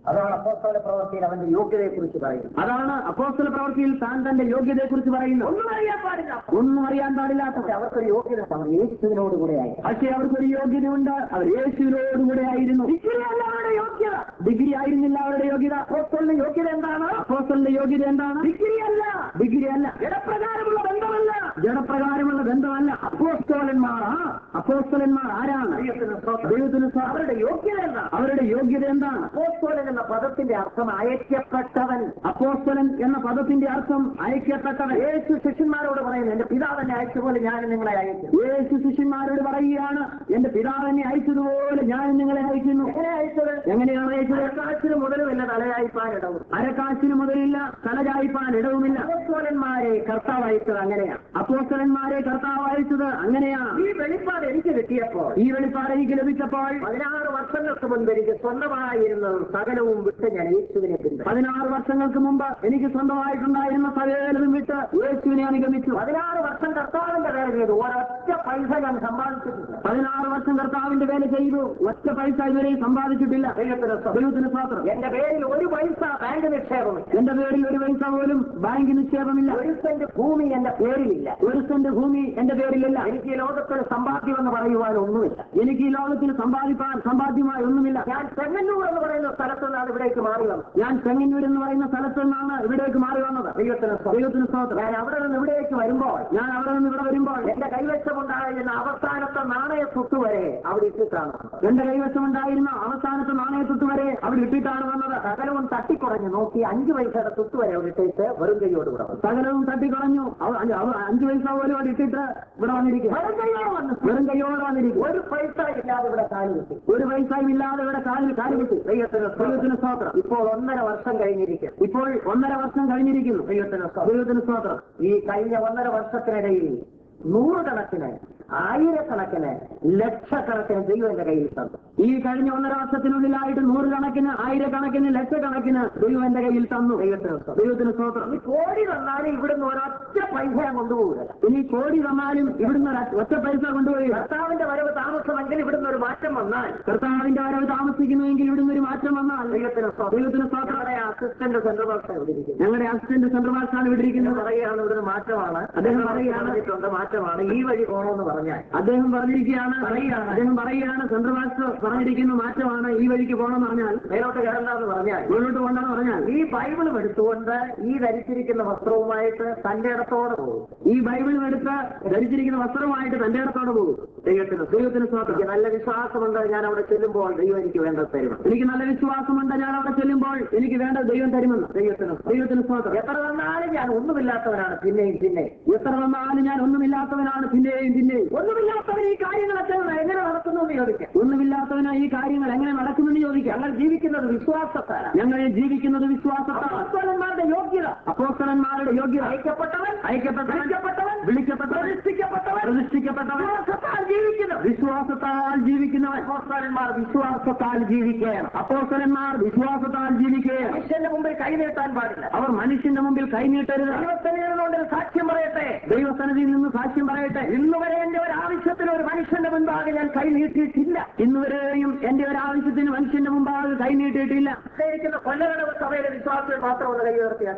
അതാണ് അപ്പോസ്തല പ്രവൃത്തിയിൽ അവന്റെ യോഗ്യതയെ കുറിച്ച് പറയുന്നത് അതാണ് അപ്പോസ്തല പ്രവൃത്തിയിൽ താൻ തന്റെ യോഗ്യതയെ കുറിച്ച് പറയുന്നത് ഒന്നും അറിയാൻ പാടില്ല ഒന്നും അറിയാൻ പാടില്ലാത്തവർ പക്ഷെ അവർക്കൊരു യോഗ്യത അവർ യേശുവിനോട് കൂടെയായി പക്ഷേ അവർക്കൊരു യോഗ്യതയുണ്ട് അവർ യേശുവിനോടുകൂടെ ആയിരുന്നു ഡിഗ്രിയല്ല അവരുടെ യോഗ്യത ഡിഗ്രി ആയിരുന്നില്ല അവരുടെ യോഗ്യത അപ്പോസ്തലിന്റെ യോഗ്യത എന്താണ് അപ്പോസ്തലിന്റെ യോഗ്യത എന്താണ് ഡിഗ്രിയല്ല ഡിഗ്രി അല്ല ജഡപ്രകാരമുള്ള ബന്ധമല്ല ജനപ്രകാരമുള്ള ബന്ധമല്ല അപ്പോസ്തോലന്മാർ ആ അപ്പോസ്തലന്മാർ ആരാണ് ദൈവത്തിന് സ്തോത്രം. ദൈവത്തിന് സ്തോത്രം. അവരുടെ യോഗ്യത എന്താണ് അവരുടെ യോഗ്യത എന്താണ് അപ്പോസ്തലൻ എന്ന പദത്തിന്റെ അർത്ഥം അയക്കപ്പെട്ടവൻ അപ്പോസ്തലൻ എന്ന പദത്തിന്റെ അർത്ഥം അയക്കപ്പെട്ടവൻ യേശു ശിഷ്യന്മാരോട് പറയുന്നു എന്റെ പിതാവിനെ അയച്ച പോലെ ഞാൻ നിങ്ങളെ അയക്കും യേശു ശിഷ്യന്മാരോട് പറയുകയാണ് എന്റെ പിതാവിനെ അയച്ചതുപോലെ ഞാൻ നിങ്ങളെ അയക്കുന്നു എങ്ങനെ അയച്ചത് എങ്ങനെയാണ് അയച്ചത് അരക്കാശിന് മുതലുമില്ല തലയായിപ്പാൻ ഇടവും അരക്കാശിന് മുതലില്ല തലചായ്പാൻ ഇടവുമില്ല അപ്പോസ്തലന്മാരെ കർത്താവ് അയച്ചത് അങ്ങനെയാണ് അപ്പോസ്തലന്മാരെ കർത്താവ് അയച്ചത് അങ്ങനെയാണ് ഈ വെളിപ്പാട് എനിക്ക് കിട്ടിയപ്പോൾ ഈ വെളിപ്പാട് എനിക്ക് ലഭിച്ചപ്പോൾ പതിനാറ് വർഷങ്ങൾക്ക് മുൻപ് എനിക്ക് സ്വന്തമായിരുന്നത് സകലവും വിട്ട് ഞാൻ യേശുവിനെ പിന്തുടരും പതിനാറ് വർഷങ്ങൾക്ക് മുമ്പ് എനിക്ക് സ്വന്തമായിട്ടുണ്ടായിരുന്ന സകലതും വിട്ട് യേശുവിനെ അനുഗമിച്ചു പതിനാറ് വർഷം കർത്താവിന്റെ വേല ചെയ്തു ഒരൊറ്റ പൈസ ഞാൻ സമ്പാദിച്ചിട്ടില്ല പതിനാറ് വർഷം കർത്താവിന്റെ വേല ചെയ്തു ഒറ്റ പൈസ ഇതുവരെയും സമ്പാദിച്ചിട്ടില്ല ദൈവത്തിന് സ്തോത്രം. ദൈവത്തിന് സ്വാത്രം എന്റെ പേരിൽ ഒരു പൈസ ബാങ്ക് നിക്ഷേപമില്ല എന്റെ പേരിൽ ഒരു പൈസ പോലും ബാങ്ക് നിക്ഷേപമില്ല ഒരു സെന്റ് ഭൂമി എന്റെ പേരിലില്ല ഒരു സെന്റ് ഭൂമി എന്റെ പേരിലില്ല എനിക്ക് ഈ ലോകത്തിൽ സമ്പാദ്യമെന്ന് പറയുവാൻ ഒന്നുമില്ല എനിക്ക് ഈ ലോകത്തിൽ സമ്പാദിപ്പാൻ സമ്പാദ്യമായി ഒന്നുമില്ല ഞാൻ ചെങ്ങന്നൂർ എന്ന് പറയുന്ന സ്ഥലത്ത് നിന്നാണ് ഇവിടേക്ക് മാറി വന്നത് ഞാൻ ചെങ്ങന്നൂർ എന്ന് പറയുന്ന സ്ഥലത്ത് നിന്നാണ് ഇവിടേക്ക് മാറി വന്നത് ദൈവത്തിന് സ്തോത്രം. ദൈവത്തിന് സ്തോത്രം ഞാൻ അവിടെ നിന്ന് ഇവിടേക്ക് വരുമ്പോൾ ഞാൻ അവിടെ നിന്ന് ഇവിടെ വരുമ്പോൾ എന്റെ കൈവശമുണ്ടായിരുന്ന അവസാനത്തെ നാണയ സ്വത്ത് വരെ അവിടെ ഇട്ടിട്ടാണ് എന്റെ കൈവശമുണ്ടായിരുന്ന അവസാനത്തെ നാണയത്തൊട്ട് വരെ അവിടെ ഇട്ടിട്ടാണ് വന്നത് സകലവും തട്ടിക്കുറഞ്ഞു നോക്കി അഞ്ചു പൈസയുടെ സ്വത്ത് വരെ അവിടെ ഇട്ടിട്ട് വെറും കൈയോട് കൂടെ വന്നു സകലവും തട്ടിക്കളഞ്ഞു അവ- അഞ്ച് അവ- അഞ്ച് പൈസ പോലും അവിടെ ഇട്ടിട്ട് ഇവിടെ വന്നിരിക്കുക വെറും കൈയോടെ വന്നു വെറും കൈയോടെ വന്നിരിക്കും ഒരു പൈസ ഇല്ലാതെ ഇവിടെ കാലി കിട്ടി ഒരു പൈസയും ഇല്ലാതെ ഇവിടെ കാലിൽ കാലി കിട്ടി ദൈവത്തിന് സ്തോത്രം. ദൈവത്തിന് സ്തോത്രം ഇപ്പോൾ ഒന്നര വർഷം കഴിഞ്ഞിരിക്കും ഇപ്പോൾ ഒന്നര വർഷം കഴിഞ്ഞിരിക്കുന്നു ദൈവത്തിന് സ്തോത്രം. ദൈവത്തിന് സ്തോത്രം ഈ കഴിഞ്ഞ ഒന്നര വർഷത്തിനിടയിൽ നൂറുകണക്കിന് ആയിരക്കണക്കിന് ലക്ഷക്കണക്കിന് ദൈവം എന്റെ കയ്യിൽ തന്നു ഈ കഴിഞ്ഞ ഒന്നര വർഷത്തിനുള്ളിലായിട്ട് നൂറുകണക്കിന് ആയിരക്കണക്കിന് ലക്ഷക്കണക്കിന് ദൈവം എന്റെ കയ്യിൽ തന്നു ദൈവത്തിന് സ്തോത്രം. ദൈവത്തിന് സ്തോത്രം ഈ കോടി തന്നാലും ഇവിടുന്ന് ഒരൊറ്റ പൈസ ഞാൻ കൊണ്ടുപോകില്ല ഇനി കോടി തന്നാലും ഇവിടുന്ന് ഒരു ഒറ്റ പൈസ കൊണ്ടുപോയി കർത്താവിന്റെ വരവ് താമസമെങ്കിൽ ഇവിടുന്ന് ഒരു മാറ്റം വന്നാൽ കർത്താവിന്റെ വരവ് താമസിക്കുന്നുവെങ്കിൽ ഇവിടുന്ന് ഒരു മാറ്റം വന്നാൽ ദൈവത്തിന് സ്തോത്രം. ദൈവത്തിന് സ്തോത്രം നമ്മുടെ അസിസ്റ്റന്റ് സെൻട്രൽ ഭാഷ ഇവിടെ ഇരിക്കുന്നു ഞങ്ങളുടെ അസിസ്റ്റന്റ് സെൻട്രൽ മാർക്കാണ് ഇവിടെ ഇന്ന് ഇരിക്കുന്നത് പറയുകയാണ് ഇവിടുന്ന് മാറ്റമാണ് അദ്ദേഹം പറയുകയാണ്. പറഞ്ഞിട്ടുണ്ട് മാറ്റമാണ് ഈ വഴി പോകണമെന്ന് പറഞ്ഞാൽ അദ്ദേഹം പറഞ്ഞിരിക്കുകയാണ് പറയുകയാണ്. അദ്ദേഹം പറയുകയാണ് സെൻട്രൽ മാസ്റ്റർ പറഞ്ഞിരിക്കുന്ന മാറ്റമാണ് ഈ വഴിക്ക് പോകണമെന്ന് പറഞ്ഞാൽ മേലോട്ട് കയറണ്ടെന്ന് പറഞ്ഞാൽ മുന്നോട്ട് പോകണ്ടെന്ന് പറഞ്ഞാൽ ഈ ബൈബിളും എടുത്തുകൊണ്ട് ഈ ധരിച്ചിരിക്കുന്ന വസ്ത്രവുമായിട്ട് തന്റെ ഇടത്തോടെ പോകും ഈ ബൈബിളും എടുത്ത് ധരിച്ചിരിക്കുന്ന വസ്ത്രവുമായിട്ട് തന്റെ ഇടത്തോടെ പോകും ദൈവത്തിന് ദൈവത്തിന് സ്വാതന്ത്ര്യം എനിക്ക് നല്ല വിശ്വാസമുണ്ട് ഞാൻ അവിടെ ചെല്ലുമ്പോൾ ദൈവം എനിക്ക് വേണ്ടത് തരും എനിക്ക് നല്ല വിശ്വാസമുണ്ട് ഞാൻ അവിടെ ചെല്ലുമ്പോൾ എനിക്ക് വേണ്ട ദൈവം തരുമെന്ന് ദൈവത്തിന് ദൈവത്തിന് സ്വാതന്ത്ര്യം എത്ര തന്നാലും ഞാൻ ഒന്നുമില്ലാത്തവനാണ് പിന്നെയും പിന്നെ എത്ര വന്നാലും ഞാൻ ഒന്നുമില്ലാത്തവനാണ് പിന്നെയും പിന്നെയും ഒന്നുമില്ലാത്തവൻ ഈ കാര്യങ്ങളൊക്കെ എങ്ങനെ നടക്കുന്നു എന്ന് ചോദിക്കാം ഒന്നുമില്ലാത്തവനാ ഈ കാര്യങ്ങൾ എങ്ങനെ നടക്കുമെന്ന് ചോദിക്കാം ഞങ്ങൾ ജീവിക്കുന്നത് വിശ്വാസത്താലാണ് ഞങ്ങൾ ജീവിക്കുന്നത് വിശ്വാസത്താണ് അപ്പോസ്തലന്മാരുടെ യോഗ്യത അപ്പോസ്തലന്മാരുടെ യോഗ്യത അയക്കപ്പെട്ടവൻ അയക്കപ്പെട്ടവൻ വിളിക്കപ്പെട്ടവൻ വിളിക്കപ്പെട്ടവൻ പ്രതിഷ്ഠിക്കപ്പെട്ടവൻ പ്രതിഷ്ഠിക്കപ്പെട്ടവൻ വിശ്വാസത്താൽ ജീവിക്കുന്നു വിശ്വാസത്താൽ ജീവിക്കുന്നവൻ അപ്പോസ്തലന്മാർ വിശ്വാസത്താൽ ജീവിക്കുകയാണ് അപ്പോസ്തലന്മാർ വിശ്വാസത്താൽ ജീവിക്കുകയാണ് മനുഷ്യന്റെ മുമ്പിൽ കൈനീട്ടാൻ പാടില്ല അവർ മനുഷ്യന്റെ മുമ്പിൽ കൈനീട്ടരുത് ദൈവസ്ഥനുകൊണ്ട് സാക്ഷ്യം പറയട്ടെ ദൈവസന്നിധിയിൽ നിന്ന് സാക്ഷ്യം പറയട്ടെ ഇന്ന് വരെ എന്റെ ഒരു ആവശ്യത്തിന് ഒരു മനുഷ്യന്റെ മുൻപാകെ ഞാൻ കൈ നീട്ടിയിട്ടില്ല ഇന്നുവരെയും എന്റെ ഒരു ആവശ്യത്തിന് മനുഷ്യന്റെ മുമ്പാകെ കൈനീട്ടിയിട്ടില്ല ഇരിക്കുന്ന കൊല്ലകടവ് സഭയിലെ വിശ്വാസികൾ മാത്രമുള്ള കൈ ഉയർത്തിയാൽ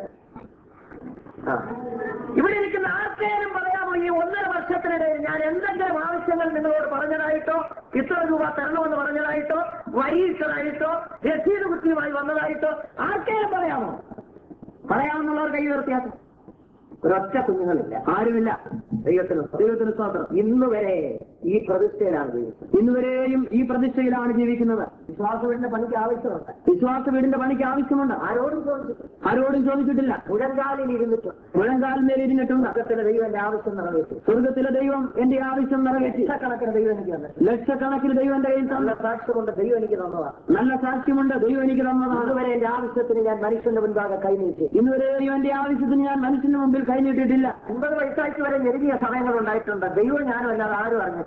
ആ. ഇവിടെ ഇരിക്കുന്ന ആർക്കേലും പറയാമോ ഈ ഒന്നര വർഷത്തിനിടയിൽ ഞാൻ എന്തെങ്കിലും ആവശ്യങ്ങൾ നിങ്ങളോട് പറഞ്ഞതായിട്ടോ ഇത്ര രൂപ തരണമെന്ന് പറഞ്ഞതായിട്ടോ വരിയിട്ടതായിട്ടോ രസീത് കുത്തിയുമായി വന്നതായിട്ടോ ആർക്കേലും പറയാമോ പറയാമെന്നുള്ളവർ കൈ ഉയർത്തിയാൽ ഒരൊറ്റ കുഞ്ഞുങ്ങളില്ല ആരുമില്ല ദൈവത്തിന് സ്തോത്രം. ദൈവത്തിന് സ്തോത്രം ഇന്ന് വരെ ഈ പ്രതിഷ്ഠയിലാണ് ജീവിക്കുന്നത് ഇന്നുവരെയും ഈ പ്രതിഷ്ഠയിലാണ് ജീവിക്കുന്നത് വിശ്വാസ വീടിന്റെ പണിക്ക് ആവശ്യമുണ്ട് വിശ്വാസ വീടിന്റെ പണിക്ക് ആവശ്യമുണ്ട് ആരോടും ചോദിച്ചിട്ടില്ല ആരോടും ചോദിച്ചിട്ടില്ല മുഴങ്കാലിൽ ഇരുന്നിട്ടുണ്ട് മുഴങ്കാലിന്മേൽ ഇരുന്നിട്ടുണ്ട് സ്വർഗത്തിലെ ദൈവം എന്റെ ആവശ്യം നിറവേറ്റി സ്വർഗത്തിലെ ദൈവം എന്റെ ആവശ്യം നിറവേറ്റി ലക്ഷക്കണക്കിന് ദൈവം എനിക്ക് തന്നെ ലക്ഷക്കണക്കിന് ദൈവം എന്റെ കയ്യിൽ നല്ല തന്നു സാക്ഷി കൊണ്ട് ദൈവം എനിക്ക് തന്നതാണ് നല്ല സാക്ഷ്യമുണ്ട് ദൈവം എനിക്ക് തന്നതാണ് അതുവരെ എന്റെ ആവശ്യത്തിന് ഞാൻ മനുഷ്യന്റെ മുൻപാകെ കൈനീട്ടി ഇന്നുവരെയും എന്റെ ആവശ്യത്തിന് ഞാൻ മനുഷ്യന്റെ മുമ്പിൽ കൈനീട്ടിട്ടില്ല അൻപത് വയസ്സായിട്ട് വരെ ഞെരുങ്ങിയ സമയങ്ങൾ ഉണ്ടായിട്ടുണ്ട് ദൈവം ഞാനും അല്ലാതെ ആരും അറിഞ്ഞിട്ടില്ല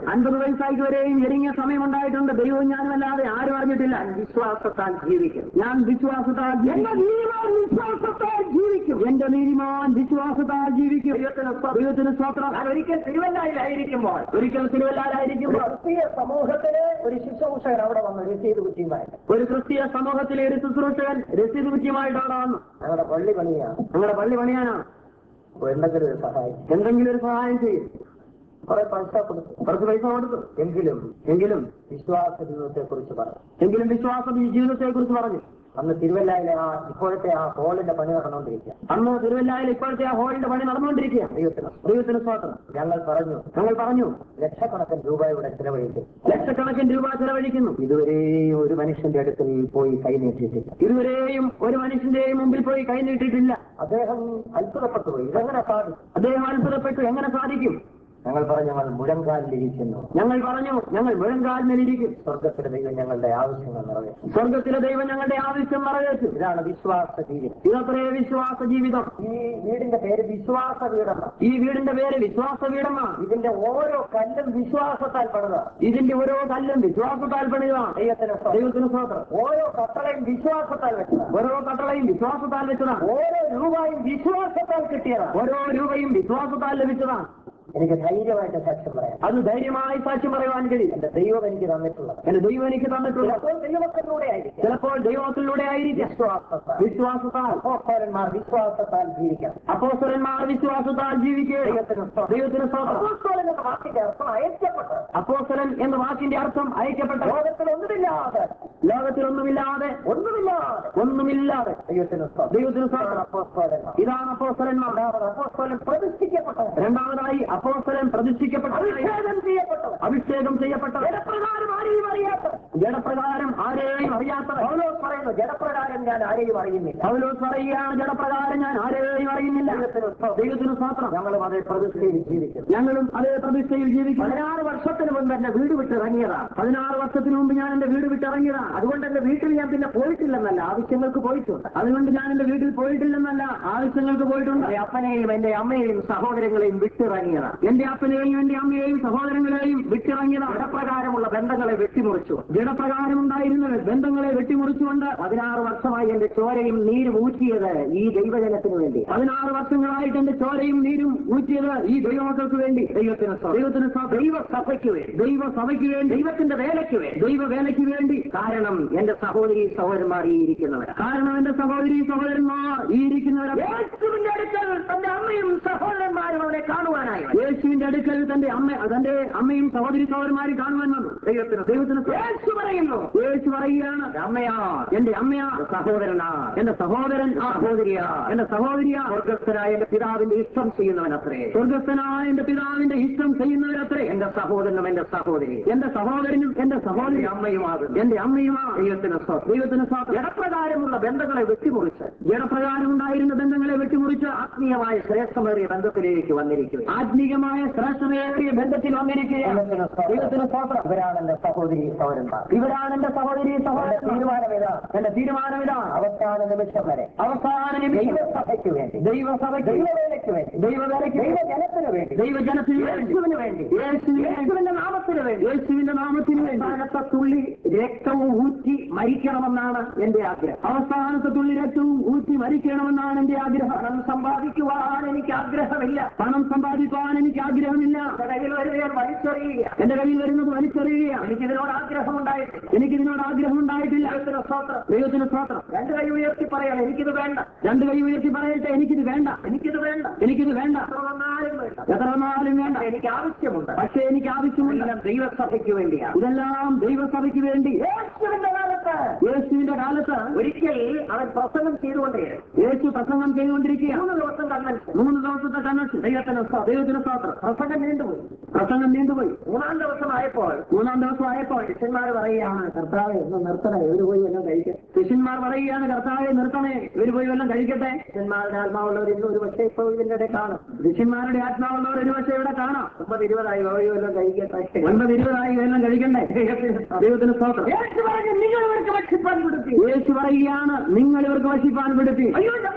അൻപത് വയസ്സായിട്ട് വരെയും എരിങ്ങിയ സമയമുണ്ടായിട്ടുണ്ട് ദൈവവും ഞാനും അല്ലാതെ ആരും അറിഞ്ഞിട്ടില്ല വിശ്വാസത്താൽ ജീവിക്കും ഞാൻ വിശ്വാസത്താൽ എന്റെ നീതിമാൻ വിശ്വാസത്താൽ ജീവിക്കും എന്റെ നീതിമാൻ വിശ്വാസത്താൽ ജീവിക്കും ദൈവത്തിന് സ്തോത്രം. ദൈവത്തിന് സ്വത്രം ഞാൻ ഒരിക്കൽ തിരുവല്ലായിലായിരിക്കുമ്പോൾ ഒരിക്കൽ തിരുവല്ലാരായിരിക്കുമ്പോൾ ക്രിസ്തീയ സമൂഹത്തില് ഒരു ശുശ്രൂഷകൻ അവിടെ വന്നു രസീത് കുറ്റിയുമായിട്ട് ഒരു ക്രിസ്തീയ സമൂഹത്തിലെ ഒരു ശുശ്രൂഷകൻ രസീത് കുറ്റിയുമായിട്ടാണ് വന്നു ഞങ്ങളുടെ പള്ളി പണിയാണ് ഞങ്ങളുടെ പള്ളി പണിയാനാണ് എന്തെങ്കിലും ഒരു സഹായം എന്തെങ്കിലും ഒരു സഹായം ചെയ്യും കുറെ പൈസ കൊടുത്തു കുറച്ച് പൈസ കൊടുത്തു എങ്കിലും എങ്കിലും വിശ്വാസ ജീവിതത്തെ കുറിച്ച് പറഞ്ഞു എങ്കിലും വിശ്വാസം ഈ ജീവിതത്തെ കുറിച്ച് പറഞ്ഞു അന്ന് തിരുവല്ലായിലെ ആ ഇപ്പോഴത്തെ ആ ഹോളിന്റെ പണി നടന്നുകൊണ്ടിരിക്കുക അന്ന് തിരുവല്ലായിൽ ഇപ്പോഴത്തെ ആ ഹോളിന്റെ പണി നടന്നുകൊണ്ടിരിക്കുക ദൈവത്തിന് ദൈവത്തിന് സ്വാതന്ത്ര്യം ഞങ്ങൾ പറഞ്ഞു ഞങ്ങൾ പറഞ്ഞു ലക്ഷക്കണക്കിന് രൂപ ഇവിടെ ചിലവഴിക്കും ലക്ഷക്കണക്കിന് രൂപ ചെലവഴിക്കുന്നു ഇതുവരെയും ഒരു മനുഷ്യന്റെ അടുക്കൽ പോയി കൈ നീട്ടിയിട്ടില്ല ഇതുവരെയും ഒരു മനുഷ്യന്റെയും മുമ്പിൽ പോയി കൈ നീട്ടിയിട്ടില്ല അദ്ദേഹം അത്ഭുതപ്പെട്ടു പോയി ഇതെങ്ങനെ സാധിക്കും അദ്ദേഹം അത്ഭുതപ്പെട്ടു എങ്ങനെ സാധിക്കും ഞങ്ങൾ പറഞ്ഞു ഞങ്ങൾ മുഴങ്കാലിലിരിക്കുന്നു ഞങ്ങൾ പറഞ്ഞു ഞങ്ങൾ മുഴങ്കാലിനിരിക്കും സ്വർഗത്തിലെ ദൈവം ഞങ്ങളുടെ ആവശ്യങ്ങൾ നിറവേറ്റും സ്വർഗത്തിലെ ദൈവം ഞങ്ങളുടെ ആവശ്യം നിറവേറ്റും ഇതാണ് വിശ്വാസ ജീവിതം ഇതത്രേ വിശ്വാസ ജീവിതം ഈ വീടിന്റെ പേര് വിശ്വാസ വീടെന്നാണ് ഈ വീടിന്റെ പേര് വിശ്വാസ വീടെന്നാണ് ഇതിന്റെ ഓരോ കല്ലും വിശ്വാസത്താൽ പണിത ഇതിന്റെ ഓരോ കല്ലും വിശ്വാസത്താൽ പണിതാണ് ദൈവത്തിന് സ്തോത്രം. ദൈവത്തിന് സ്വാതന്ത്ര്യം ഓരോ കട്ടളയും വിശ്വാസത്താൽ വെച്ചതാണ് ഓരോ കട്ടളയും വിശ്വാസത്താൽ വെച്ചതാണ് ഓരോ രൂപയും വിശ്വാസത്താൽ കിട്ടിയതാണ് ഓരോ രൂപയും വിശ്വാസത്താൽ ലഭിച്ചതാണ് എനിക്ക് ധൈര്യമായിട്ട് സാക്ഷ്യം പറയാം അത് ധൈര്യമായി സാക്ഷ്യം പറയുവാൻ കഴിയും എന്റെ ദൈവം എനിക്ക് തന്നിട്ടുള്ളത് എന്റെ ദൈവം എനിക്ക് തന്നിട്ടുള്ള ചിലപ്പോൾ ദൈവത്തിലൂടെ ആയിരിക്കും ചിലപ്പോൾ ദൈവത്തിലൂടെ ആയിരിക്കാം വിശ്വാസത്താൽ വിശ്വാസത്താൽ അപ്പോസ്തലന്മാർ വിശ്വാസത്താൽ ജീവിക്കണം അപ്പോസ്തലന്മാർ വിശ്വാസത്താൽ ജീവിക്കുക ദൈവത്തിന് സ്തോത്രം. ദൈവത്തിന് സ്തോത്രം അപ്പോസ്തലൻ എന്ന വാക്കിന്റെ അർത്ഥം അയക്കപ്പെട്ടത് അപ്പോസ്തലൻ എന്ന വാക്കിന്റെ അർത്ഥം അയക്കപ്പെട്ട ലോകത്തിൽ ഒന്നുമില്ലാതെ ലോകത്തിലൊന്നുമില്ലാതെ ഒന്നുമില്ലാതെ ഒന്നുമില്ലാതെ ദൈവത്തിന് സ്തോത്രം. ദൈവത്തിന് സ്തോത്രം. അപ്പോസ്തലന്മാർ. ഇതാണ് അപ്പോസ്തലന്മാർ രണ്ടാമത് അപ്പോസ്തലൻ പ്രതിഷ്ഠിക്കപ്പെട്ടത് രണ്ടാമതായി അപ്പോസ്തലൻ പ്രതിഷ്ഠിക്കപ്പെട്ട അഭിഷേകം ചെയ്യപ്പെട്ടത് അഭിഷേകം ചെയ്യപ്പെട്ടത് ജനപ്രകാരം ആരെയും അറിയാത്തത് ജഡപ്രകാരം ആരെയും അറിയാത്തത് പൗലോസ് പറയുന്നു ജനപ്രകാരം ഞാൻ ആരെയും അറിയുന്നില്ല പൗലോസ് പറയുകയാണ് ജഡപ്രകാരം ഞാൻ ആരെയും അറിയുന്നില്ല ദൈവത്തിന് സ്തോത്രം. ദൈവത്തിന് സ്വാത്രം ഞങ്ങളും അതേ പ്രതിഷ്ഠയിൽ ജീവിക്കുന്നു ഞങ്ങളും അതേ പ്രതിഷ്ഠയിൽ ജീവിക്കുന്നു പതിനാറ് വർഷത്തിന് മുമ്പ് എന്റെ വീട് വിട്ട് ഇറങ്ങിയതാണ് പതിനാറ് വർഷത്തിന് മുമ്പ് ഞാൻ എന്റെ വീട് വിട്ടിറങ്ങിയതാണ് അതുകൊണ്ട് എന്റെ വീട്ടിൽ ഞാൻ പിന്നെ പോയിട്ടില്ലെന്നല്ല ആവശ്യങ്ങൾക്ക് പോയിട്ടുണ്ട് അതുകൊണ്ട് ഞാൻ എന്റെ വീട്ടിൽ പോയിട്ടില്ലെന്നല്ല ആവശ്യങ്ങൾക്ക് പോയിട്ടുണ്ട് എന്റെ അപ്പനെയും എന്റെ അമ്മയെയും സഹോദരങ്ങളെയും വിട്ടിറങ്ങിയതാണ് എന്റെ അപ്പനെയും എന്റെ അമ്മയെയും സഹോദരങ്ങളെയും വിട്ടിറങ്ങിയതാണ് ജനപ്രകാരമുള്ള ബന്ധങ്ങളെ വെട്ടിമുറിച്ചു ജഡപ്രകാരം ഉണ്ടായിരുന്ന ബന്ധങ്ങളെ വെട്ടിമുറിച്ചുകൊണ്ട് പതിനാറ് വർഷമായി എന്റെ ചോരയും നീരും ഊറ്റിയത് ഈ ദൈവജനത്തിന് വേണ്ടി പതിനാറ് വർഷങ്ങളായിട്ട് എന്റെ ചോരയും നീരും ഊറ്റിയത് ഈ ദൈവമക്കൾക്ക് വേണ്ടി ദൈവത്തിന് സ്തോത്രം. ദൈവത്തിന് സ്തോത്രം. ദൈവസഭയ്ക്ക് വേണ്ടി ദൈവസഭയ്ക്ക് വേണ്ടി ദൈവത്തിന്റെ വേലയ്ക്ക് വേണ്ടി ദൈവവേലയ്ക്ക് വേണ്ടി കാരണം എന്റെ സഹോദരി സഹോദരന്മാർ ഈ ഇരിക്കുന്നവരാണ് കാരണം എന്റെ സഹോദരി സഹോദരന്മാർ ഈ ഇരിക്കുന്നവരെ യേശുവിന്റെ അടുക്കൽ തന്റെ അമ്മയും സഹോദരന്മാരും അവനെ കാണുവാനായി വന്നു. യേശുവിന്റെ അടുക്കൽ തന്റെ അമ്മ തന്റെ അമ്മയും സഹോദരി സഹോദരന്മാരും കാണുവാൻ വന്നു ദൈവത്തിന് ദൈവത്തിന് സ്തോത്രം. യേശു പറയുന്നു യേശു പറയുകയാണ് എന്റെ അമ്മയാ എന്റെ അമ്മയാ സഹോദരനാ എന്റെ സഹോദരൻ ആ സഹോദരിയാ എന്റെ സഹോദരിയാ സ്വർഗസ്ഥനായ എന്റെ പിതാവിന്റെ ഇഷ്ടം ചെയ്യുന്നവൻ അത്രേ സ്വർഗസ്ഥനായ എന്റെ പിതാവിന്റെ ഇഷ്ടം ചെയ്യുന്നവരത്രേ എന്റെ സഹോദരനും എന്റെ സഹോദരി എന്റെ സഹോദരനും എന്റെ സഹോദരി എന്റെ അമ്മയുമാകുന്നു എന്റെ അമ്മയുമാ ദൈവത്തിന് സ്തോത്രം. ദൈവത്തിന് സ്വാതന്ത്ര്യം ജനപ്രകാരമുള്ള ബന്ധങ്ങളെ വെട്ടിമുറിച്ച് ജനപ്രകാരം ഉണ്ടായിരുന്ന ബന്ധങ്ങളെ വെട്ടിമുറിച്ച് ആത്മീയമായ ശ്രേഷ്ഠമേറിയ ബന്ധത്തിലേക്ക് വന്നിരിക്കുക ആത്മീകമായ ശ്രേഷ്ഠമേറിയ ബന്ധത്തിൽ വന്നിരിക്കുകയാണ് ദൈവത്തിന് സ്വാതന്ത്ര്യം ഇവരാണ് എന്റെ സഹോദരി സഹോദരന്മാർ ഇവരാണ് എന്റെ സഹോദരി എന്റെ സഹോദരൻ തീരുമാനം ഇതാണ് എന്റെ തീരുമാനം ഇതാണ് അവസാന നിമിഷം വരെ അവസാന നിമിഷം ദൈവസഭയ്ക്ക് വേണ്ടി ദൈവസഭയ്ക്ക് ദൈവവേലയ്ക്ക് വേണ്ടി ദൈവവേലയ്ക്ക് ദൈവജനത്തിന് വേണ്ടി ദൈവജനത്തിന് വേണ്ടി യേശുവിന് വേണ്ടി യേശുവിന് വേണ്ടി യേശുവിന്റെ നാമത്തിന് വേണ്ടി യേശുവിന്റെ നാമത്തിന് വേണ്ടി അവസാനത്തെ തുള്ളി രക്തവും ഊറ്റി മരിക്കണമെന്നാണ് എന്റെ ആഗ്രഹം അവസാനത്തെ തുള്ളി രക്തവും ഊറ്റി മരിക്കണമെന്നാണ് എന്റെ ആഗ്രഹം പണം സമ്പാദിക്കുവാൻ എനിക്ക് ആഗ്രഹമില്ല പണം സമ്പാദിക്കുവാൻ എനിക്ക് ആഗ്രഹമില്ല എന്റെ കയ്യിൽ വരുന്നത് വലിച്ചെറിയുക എന്റെ കയ്യിൽ വരുന്നത് വലിച്ചെറിയുകയാണ് എനിക്കിതിനോട് ആഗ്രഹമുണ്ടായിട്ടില്ല എനിക്കിതിനോട് ആഗ്രഹം ഉണ്ടായിട്ടില്ല ദൈവത്തിന് സ്തോത്രം ദൈവത്തിന് സ്വാത്രം രണ്ട് കൈ ഉയർത്തി പറയണം എനിക്കിത് വേണ്ട രണ്ട് കൈ ഉയർത്തി പറയട്ടെ എനിക്കിത് വേണ്ട എനിക്കിത് വേണ്ട എനിക്കിത് വേണ്ട എത്ര വന്നാലും വേണ്ട എത്ര വന്നാലും വേണ്ട എനിക്ക് ആവശ്യമുണ്ട് പക്ഷേ എനിക്ക് ആവശ്യമില്ല എല്ലാം ദൈവസഭയ്ക്ക് വേണ്ടിയാണ് ഇതെല്ലാം ദൈവസഭയ്ക്ക് വേണ്ടി യേശുവിന്റെ കാലത്ത് യേശുവിന്റെ കാലത്ത് ഒരിക്കൽ അവൻ പ്രസംഗം ചെയ്തുകൊണ്ടേ യേശു പ്രസംഗം ചെയ്തുകൊണ്ടിരിക്കുകയാണ് മൂന്ന് ദിവസം കൺവെൻഷൻ മൂന്ന് ദിവസത്തെ കൺവെൻഷൻ ദൈവത്തിന് സ്തോത്രം. ദൈവത്തിന് സ്വാത്രം പ്രസംഗം നീണ്ടുപോയി പ്രസംഗം നീണ്ടുപോയി മൂന്നാം ദിവസമായപ്പോൾ മൂന്നാം ദിവസം ആയപ്പോൾ ശിഷ്യന്മാർ പറയുകയാണ് കർത്താവ് ഒന്ന് നിർത്തണേ ഇവര് പോയി എല്ലാം കഴിക്കട്ടെ ശിഷ്യന്മാർ പറയുകയാണ് കർത്താവെ നിർത്തണേ ഇവർ പോയി വല്ലതും കഴിക്കട്ടെ ശിഷ്യന്മാരുടെ ആത്മാവുള്ളവർ ഇന്ന് ഒരു പക്ഷേ ഇപ്പോൾ ഇതിന്റെ ഇടയിൽ കാണും ശിഷ്യന്മാരുടെ ആത്മാവുള്ളവർ ഒരു പക്ഷേ ഇവിടെ കാണാം ഒമ്പത് ഇരുപതായി പോയി വല്ലതും കഴിക്കട്ടെ ഒൻപത് ഇരുപതായി എല്ലാം കഴിക്കണ്ടേ ദൈവത്തിന് സ്തോത്രം യേശു പറഞ്ഞു നിങ്ങൾ ഇവർക്ക് ഭക്ഷിപ്പാൻ കൊടുത്തി യേശു പറയുകയാണ് നിങ്ങൾ ഇവർക്ക് വശിപ്പാൻ പെടുത്തി അയ്യോ ഞങ്ങൾ കൊടുപ്പാൻ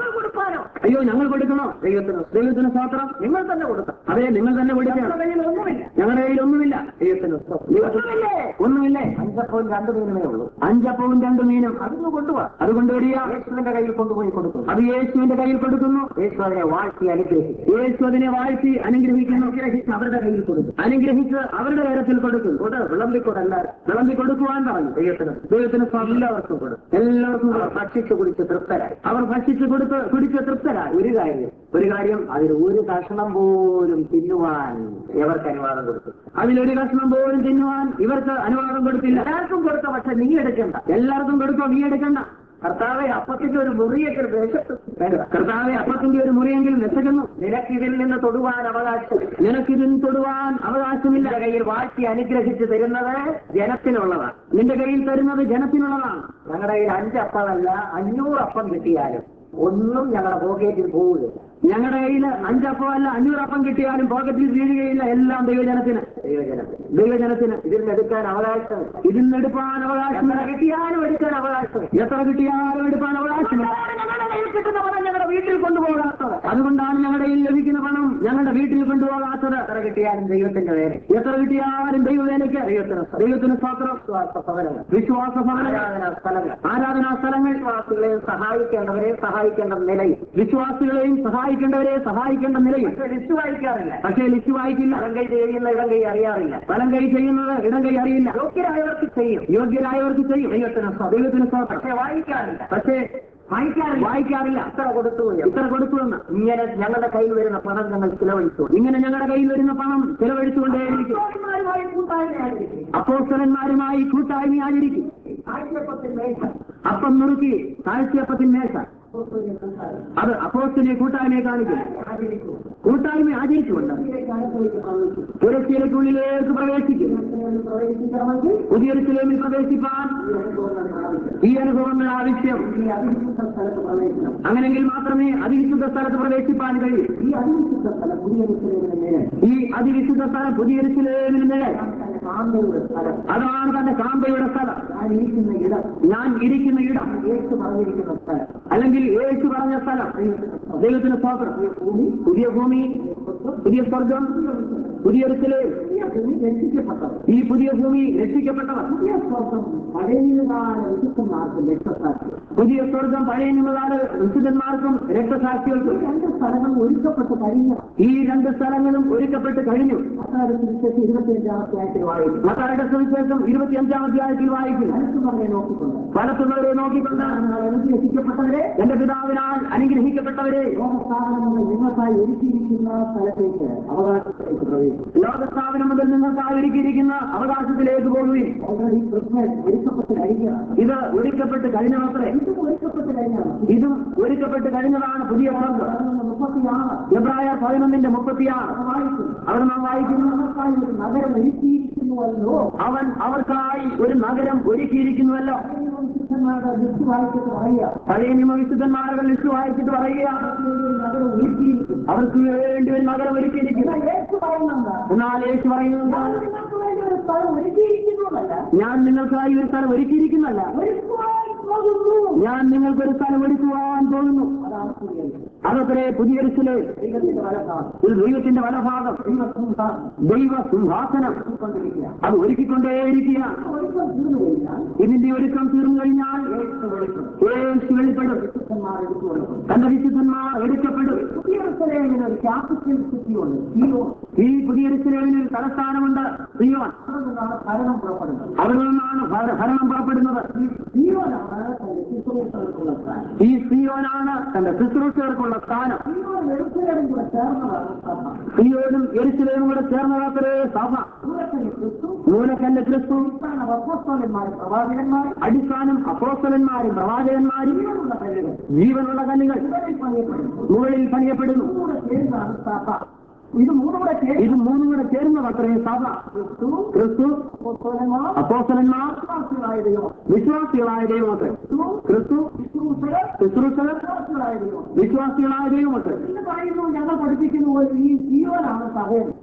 കൊടുക്കാനോ അയ്യോ ഞങ്ങൾ കൊടുക്കണോ ദൈവത്തിന് ദൈവത്തിന് സ്തോത്രം നിങ്ങൾ തന്നെ കൊടുക്കണം അതെ നിങ്ങൾ തന്നെ കൊടുക്കണം ഞങ്ങളുടെ കയ്യിൽ ഒന്നുമില്ല ഞങ്ങളുടെ കയ്യിൽ ഒന്നുമില്ല ദൈവത്തിന് സ്തോത്രം. ദൈവത്തിന് ഒന്നുമില്ലേ അഞ്ചപ്പവും രണ്ട് മീനുമേ ഉള്ളൂ അഞ്ചപ്പവും രണ്ട് മീനും അതൊന്ന് കൊണ്ടുപോവാ അത് കൊണ്ടുവരിക യേശുവിന്റെ കയ്യിൽ കൊണ്ടുപോയി കൊടുക്കും അത് യേശുവിന്റെ കയ്യിൽ കൊടുക്കുന്നു യേശു അതിനെ വാഴ്ത്തി അനുഗ്രഹിക്കും യേശു അതിനെ വാഴ്ത്തി അനുഗ്രഹിക്കുന്നു അനുഗ്രഹിച്ച് അവരുടെ കയ്യിൽ കൊടുക്കും അനുഗ്രഹിച്ച് അവരുടെ കരത്തിൽ കൊടുക്കുന്നു കൂടെ വിളമ്പിക്കൊടല്ലാരും വിളമ്പി കൊടുക്കുവാൻ പറഞ്ഞു ദൈവത്തിന് ദൈവത്തിന് സ്തോത്രം. എല്ലാവർക്കും കൊടുക്കും എല്ലാവർക്കും അവർ കൊടുക്കും. ഭക്ഷിച്ചു കുടിച്ച് തൃപ്തരായി അവർ ഭക്ഷിച്ച് കൊടുത്ത് കുടിച്ച് തൃപ്തരായി ഒരു കാര്യം ഒരു കാര്യം അതിൽ ഒരു കഷണം പോലും തിന്നുവാൻ എവർക്ക് അനുവാദം കൊടുത്തു അതിലൊരു കഷ്ണം പോലും തിന്നുവാൻ ഇവർക്ക് അനുവാദം കൊടുത്തില്ല എല്ലാവർക്കും കൊടുത്ത പക്ഷെ നീ എടുക്കണ്ട എല്ലാവർക്കും കൊടുക്കോ നീ എടുക്കണ്ട കർത്താവെ അപ്പത്തിന്റെ ഒരു മുറിയൊക്കെ ദേശത്ത് വേണ്ട കർത്താവെ അപ്പത്തിന്റെ ഒരു മുറിയെങ്കിലും വിശക്കുന്നു നിനക്ക് ഇതിൽ നിന്ന് തൊടുവാൻ അവകാശം നിനക്കിതിന് തൊടുവാൻ അവകാശമില്ല നിന്റെ കയ്യിൽ വാഴ്ത്തി അനുഗ്രഹിച്ച് തരുന്നത് ജനത്തിനുള്ളതാണ് നിന്റെ കയ്യിൽ തരുന്നത് ജനത്തിനുള്ളതാണ് ഞങ്ങളുടെ കയ്യിൽ അഞ്ചപ്പമല്ല അഞ്ഞൂറ് അപ്പം കിട്ടിയാലും ഒന്നും ഞങ്ങളുടെ പോക്കറ്റിൽ പോവുകയില്ല ഞങ്ങളുടെ കയ്യിൽ അഞ്ചപ്പമല്ല അഞ്ഞൂറപ്പം കിട്ടിയാലും പോക്കറ്റിൽ വീഴുകയില്ല എല്ലാം ദൈവജനത്തിന് ദൈവജനത്തിന് ദൈവജനത്തിന് ഇതിൽ നിന്ന് എടുക്കാൻ അവകാശമില്ല ഇതിൽ നിന്ന് എടുപ്പാൻ അവകാശമില്ല എത്ര കിട്ടിയാലും എടുക്കാൻ അവകാശമില്ല എത്ര കിട്ടിയാലും എടുപ്പാൻ അവകാശമില്ല ഞങ്ങളുടെ കയ്യിൽ കിട്ടുന്ന പണം ഞങ്ങളുടെ വീട്ടിൽ കൊണ്ടുപോകാത്തത് അതുകൊണ്ടാണ് ഞങ്ങളുടെ കയ്യിൽ ലഭിക്കുന്ന പണം ഞങ്ങളുടെ വീട്ടിൽ കൊണ്ടുപോകാത്തത് എത്ര കിട്ടിയാലും ദൈവത്തിന്റെ വേല എത്ര കിട്ടിയാലും ദൈവവേലയ്ക്ക് ദൈവത്തിന് ദൈവത്തിന് സ്വാത്രം വിശ്വാസ ഭവനങ്ങൾ വിശ്വാസ ഭവനങ്ങൾ ആരാധനാ സ്ഥലങ്ങൾ ആരാധനാ സ്ഥലങ്ങൾ വിശ്വാസികളെയും സഹായിക്കേണ്ടവരെ സഹായിക്കേണ്ട നിലയിൽ വിശ്വാസികളെയും സഹായിക്കേണ്ടവരെ സഹായിക്കേണ്ട നിലയിൽ പക്ഷെ ലിസ്റ്റ് വായിക്കാറില്ല പക്ഷേ ലിസ്റ്റ് വായിക്കില്ല വലം കൈ ചെയ്യുന്ന ഇടം കൈ അറിയാറില്ല വലം കൈ ചെയ്യുന്നത് ഇടം കൈ അറിയില്ല യോഗ്യരായവർക്ക് ചെയ്യും യോഗ്യരായവർക്ക് ചെയ്യും ദൈവത്തിന് സ്തോത്രം. ദൈവത്തിന് സ്വാത്രം പക്ഷെ വായിക്കാറില്ല പക്ഷേ വായിക്കാറില്ല വായിക്കാറില്ല ഇത്ര കൊടുത്തു എന്ന്. ഇത്ര കൊടുക്കുമെന്ന് ഇങ്ങനെ ഞങ്ങളുടെ കയ്യിൽ വരുന്ന പണം ഞങ്ങൾ ചിലവഴിച്ചു ഇങ്ങനെ ഞങ്ങളുടെ കയ്യിൽ വരുന്ന പണം ചെലവഴിച്ചുകൊണ്ടേയിരിക്കും അപ്പോസ്തലന്മാരുമായി കൂട്ടായ്മയായിരിക്കും. അപ്പോസ്തലന്മാരുമായി കൂട്ടായ്മ ആചരിക്കും ആഴ്ചപ്പത്തിൽ മേശ അപ്പം നുറുക്കി താഴ്ചയപ്പത്തിൻ മേശ അപ്പോസ്തലനെ കൂട്ടായ്മ. അത് അപ്പോസ്തലിനെ കൂട്ടായ്മയെ കാണിക്കും ആചരിക്കും. കൂട്ടായ്മ ആചരിച്ചുകൊണ്ട് ഇതിലേക്ക് അകത്തേക്ക് പ്രവേശിക്കും. പുരസ്യയിലേക്കുള്ളിലേക്ക് പ്രവേശിക്കും ഇതിലേക്ക് പ്രവേശിക്കണമെങ്കിൽ പുതിയൊരുത്തിലേക്ക് പ്രവേശിപ്പാൻ ഈ അനുഭവങ്ങൾ ആവശ്യം. ഈ അനുഭവങ്ങൾ ആവശ്യം ഈ അതിവിശുദ്ധ സ്ഥലത്ത് പ്രവേശിക്കണം അങ്ങനെങ്കിൽ മാത്രമേ അതിവിശുദ്ധ സ്ഥലത്ത് പ്രവേശിപ്പാൻ കഴിയൂ ഈ അതിവിശുദ്ധ സ്ഥലം പുതിയ നിശ്ചയത്തിന് മേലെ ഈ അതിവിശുദ്ധ സ്ഥലം പുതിയൊരുത്തിലേക്ക് നിഴൽ കാന്തയുടെ സ്ഥലം അതാണ് തന്റെ കാമ്പയുടെ സ്ഥലം ഞാൻ ഇരിക്കുന്ന ഇടം ഞാൻ ഇരിക്കുന്ന ഇടം യേശു പറഞ്ഞിരിക്കുന്ന സ്ഥലം അല്ലെങ്കിൽ യേശു പറഞ്ഞ സ്ഥലം ദൈവത്തിന് സ്വാതന്ത്ര്യം ഭൂമി പുതിയ ഭൂമി പുതിയ സ്വർഗം പുതിയൊരുത്തില് പുതിയ ഭൂമി രക്ഷിക്കപ്പെട്ടത് ഈ പുതിയ ഭൂമി രക്ഷിക്കപ്പെട്ടവർ പുതിയ സ്വർഗം പഴയകാല വിശുദ്ധന്മാർക്ക് രക്തസാക്ഷി പുതിയ സ്വർഗം പഴയ നിയമകാല വിശുദ്ധന്മാർക്കും രക്തസാക്ഷികൾക്കും രണ്ട് സ്ഥലങ്ങൾ ഒരുക്കപ്പെട്ട് കഴിഞ്ഞ ഈ രണ്ട് സ്ഥലങ്ങളും ഒരുക്കപ്പെട്ട് കഴിഞ്ഞു അക്കാര്യത്തിൽ ഇരുപത്തിയഞ്ചാമത്തെ ആഴ്ചയിൽ വായിക്കും മത്താരുടെ സുവിശേഷം ഇരുപത്തിയഞ്ചാം അധ്യായത്തിൽ വായിക്കുന്നു മനസ്സുമാരെ നോക്കിക്കൊണ്ട് ഫലത്തുള്ളവരെ നോക്കിക്കൊണ്ട് എനിക്ക് രക്ഷിക്കപ്പെട്ടവരെ എന്റെ പിതാവിനാൽ അനുഗ്രഹിക്കപ്പെട്ടവരെ ലോകസ്ഥാപനങ്ങൾ നിങ്ങൾക്കായി ഒരുക്കിയിരിക്കുന്ന സ്ഥലത്തേക്ക് അവകാശത്തിലേക്ക് പ്രവേശിക്കും ലോകസ്ഥാപനം മുതൽ നിങ്ങൾക്കായി ഒരുക്കിയിരിക്കുന്ന അവകാശത്തിലേക്ക് പോകുകയും ഓൾറെഡി ക്രിസ്മസ് ഒരുക്കപ്പെട്ട് കഴിയണം ഇത് ഒരുക്കപ്പെട്ട് കഴിഞ്ഞത്രേ ഇത് ഒരുക്കപ്പെട്ട് കഴിഞ്ഞാണ് ഇതും ഒരുക്കപ്പെട്ട് കഴിഞ്ഞതാണ് പുതിയ സ്വർഗം മുപ്പത്തിയാറ് എബ്രായ പതിനൊന്നിന്റെ മുപ്പത്തിയാറ് വായിക്കുന്നു അവിടെ നാം വായിക്കുന്നു നമുക്കായി ഒരു നഗരം ഒരുക്കിയിരിക്കുന്നുവല്ലോ അവൻ അവർക്കായി ഒരു നഗരം ഒരുക്കിയിരിക്കുന്നുവല്ലോ വിശുദ്ധന്മാരുടെ ലിസ്റ്റ് വായിച്ചിട്ട് പറയുക പഴയ നിയമ വിശുദ്ധന്മാരുടെ ലിസ്റ്റ് വായിച്ചിട്ട് പറയുകയാണ് ഒരു നഗരം ഒരുക്കിയിരിക്കുന്നു അവർക്ക് വേണ്ടി ഒരു നഗരം ഒരുക്കിയിരിക്കുന്നു എന്നാൽ യേശു പറയുന്നുണ്ട് എന്നാൽ യേശു പറയുന്നത് ഞാൻ നിങ്ങൾക്ക് വേണ്ടി ഒരു സ്ഥലം ഒരുക്കിയിരിക്കുന്നതല്ല ഞാൻ നിങ്ങൾക്കായി ഒരു സ്ഥലം ഒരുക്കിയിരിക്കുന്നല്ല ഒരുക്കുവാൻ പോകുന്നു ഞാൻ നിങ്ങൾക്കൊരു സ്ഥലം ഒരുക്കുവാൻ പോകുന്നു അതാണ് പുതിയ അതൊക്കെ പുതിയൊരു ചില ദൈവത്തിന്റെ വലത്താണ് ഒരു ദൈവത്തിന്റെ വലഭാഗം ദൈവസിംഹാസനം ദൈവ സിംഹാസനം കൊണ്ടിരിക്കുക അത് ഒരുക്കിക്കൊണ്ടേയിരിക്കുകയാണ് ഒരുക്കം തീർന്നു കഴിഞ്ഞാൽ ഇതിന്റെ ഒരുക്കം തീർന്നു കഴിഞ്ഞാൽ യേശു വെളിപ്പെടും യേശു വെളിപ്പെടും വിശുദ്ധന്മാർ എടുത്തുകൊള്ളും തന്റെ വിശുദ്ധന്മാർ എടുക്കപ്പെടും പുതിയ സ്ഥലങ്ങളിൽ ഒരു ക്യാപിറ്റൽ സിറ്റിയുണ്ട് സിയോ ഈ പുതിയൊരു ചിലവിന് തലസ്ഥാനമുണ്ട് സിയോൻ അവിടെ നിന്നാണ് ഭരണം പുറപ്പെടുന്നത് അവിടെ നിന്നാണ് ഭര- ഭരണം പുറപ്പെടുന്നത് സിയോനാണ് തന്റെ ശുശ്രൂഷകർക്കുള്ള സ്ഥാനം ഈ സിയോനാണ് തന്റെ ശുശ്രൂഷകർക്കുള്ള സ്ഥാനം സിയോൻ വെളുപ്പുകാരും കൂടെ ചേർന്നതാണ് സഭ സിയോനും എരിശിലേയും കൂടെ ചേർന്നതാത്രേ സഭ സൂറത്തിലെ ക്രിസ്തു മൂലക്കല്ല് ക്രിസ്തു അടിസ്ഥാന അപ്പോസ്തലന്മാർ പ്രവാചകന്മാർ അടിസ്ഥാനം അപ്പോസ്തലന്മാരും പ്രവാചകന്മാരും ജീവനുള്ള കല്ലുകൾ ജീവനുള്ള കല്ലുകൾ ഇവരിൽ പണിയപ്പെടുന്നു മുകളിൽ പണിയപ്പെടുന്നു മൂന്ന് ചേരുന്നതാണ് സഭ ഇത് മൂന്നുകൂടെ ചേരുന്ന ഇത് മൂന്നും കൂടെ ചേർന്നതാത്രേ സഭ ക്രിസ്തു ക്രിസ്തു അപ്പോസ്തലന്മാർ അപ്പോസ്തലന്മാർ വിശ്വാസികളായ ദൈവം വിശ്വാസികളായ ദൈവമൊക്കെ ക്രിസ്തു ക്രിസ്തു ശുശ്രൂഷകർ ശുശ്രൂഷകർ വിശ്വാസികളായ ദൈവം വിശ്വാസികളായ ദൈവമൊക്കെ ഇത് പറയുന്നു ഞങ്ങൾ പഠിപ്പിക്കുന്നു പോലെ ഈ ജീവനാണ് സഭയം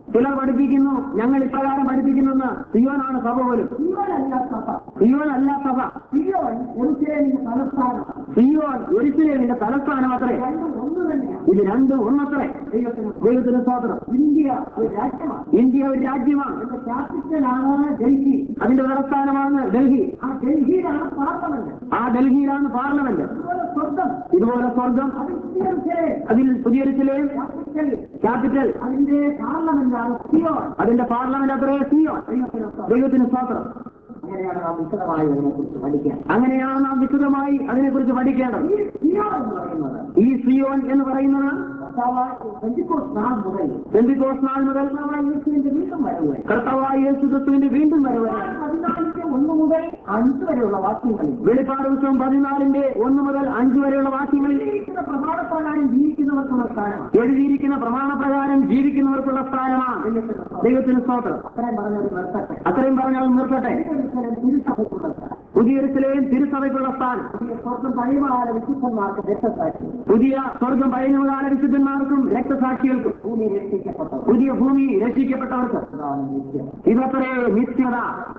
ചിലർ പഠിപ്പിക്കുന്നു ഞങ്ങൾ ഇപ്രകാരം പഠിപ്പിക്കുന്നെന്ന് സിയോനാണ് സഭ പോലും ജീവനല്ല സഭ സിയോൻ അല്ല സഭ ജീവൻ ഒരിക്കലും തലസ്ഥാനമാണ് സിയോൻ ഒരിക്കലും തലസ്ഥാനം അത്രേ രണ്ടും ഒന്ന് തന്നെയാണ് ഇത് രണ്ടും ഒന്നത്രേ ദൈവത്തിന് ദൈവത്തിന് സ്വാതന്ത്ര്യം ഇന്ത്യ ഒരു രാജ്യമാണ് ഇന്ത്യ ഒരു രാജ്യമാണ് അതിന്റെ ക്യാപിറ്റലാണ് ഡൽഹി അതിന്റെ തലസ്ഥാനമാണ് ഡൽഹി ആ ഡൽഹിയിലാണ് പാർലമെന്റ് ആ ഡൽഹിയിലാണ് പാർലമെന്റ് അതുപോലെ സ്വർഗം ഇതുപോലെ സ്വർഗം അത് ഇന്ത്യയിലെ അതിൽ പുതിയൊരു ചിലയും ക്യാപിറ്റൽ ക്യാപിറ്റൽ അതിന്റെ പാർലമെന്റാണ് സിയോൺ അതിന്റെ പാർലമെന്റ് അത്രേ സിയോൺ ദൈവത്തിന് സ്തോത്രം. ദൈവത്തിന് സ്വാതന്ത്ര്യം അങ്ങനെയാണ് നാം വിശദമായി അതിനെക്കുറിച്ച് പഠിക്കാൻ അങ്ങനെയാണ് നാം വിശദമായി അതിനെക്കുറിച്ച് പഠിക്കേണ്ടത് ഈ സിയോൺ എന്ന് പറയുന്നത് ഈ സിയോൻ എന്ന് പറയുന്നത് കർത്താവായ പെന്തിക്കോസ്ത് നാൾ മുതൽ ബന്ധിക്കോസ് നാൾ മുതൽ കർത്താവായ യേശുവിന്റെ വീണ്ടും വരവ് കർത്താവായ യേശു ക്രിസ്തുവിന്റെ വീണ്ടും വരവ് പതിനാലിന്റെ ഒന്ന് മുതൽ അഞ്ച് വരെയുള്ള വാക്യങ്ങളിൽ വെളിപ്പാട് ദിവസം പതിനാലിന്റെ ഒന്ന് മുതൽ അഞ്ച് വരെയുള്ള വാക്യങ്ങളിൽ ജീവിക്കുന്ന പ്രഭാതപ്രകാരം ജീവിക്കുന്നവർക്കുള്ള സ്ഥാനമാണ് എഴുതിയിരിക്കുന്ന പ്രമാണപ്രകാരം ജീവിക്കുന്നവർക്കുള്ള സ്ഥാനമാണ് ദൈവത്തിന് സ്തോത്രം അത്രയും പറഞ്ഞത് നിർത്തട്ടെ അത്രയും പറഞ്ഞാൽ നിർത്തട്ടെ ഒരിക്കലും തിരുസഭയ്ക്കുള്ള സ്ഥാനം പുതിയൊരുത്തിലെയും തിരുസഭയ്ക്കുള്ള സ്ഥാനം പുതിയ സ്വർഗം പഴയകാല വിശുദ്ധന്മാർക്ക് രക്തസാക്ഷി പുതിയ സ്വർഗം പഴയകാല വിശുദ്ധന്മാർക്കും രക്തസാക്ഷികൾക്കും ഭൂമി രക്ഷിക്കപ്പെട്ടവർ പുതിയ ഭൂമി രക്ഷിക്കപ്പെട്ടവർക്ക് അതാണ് നിത്യം ഇതത്രേ നിത്യത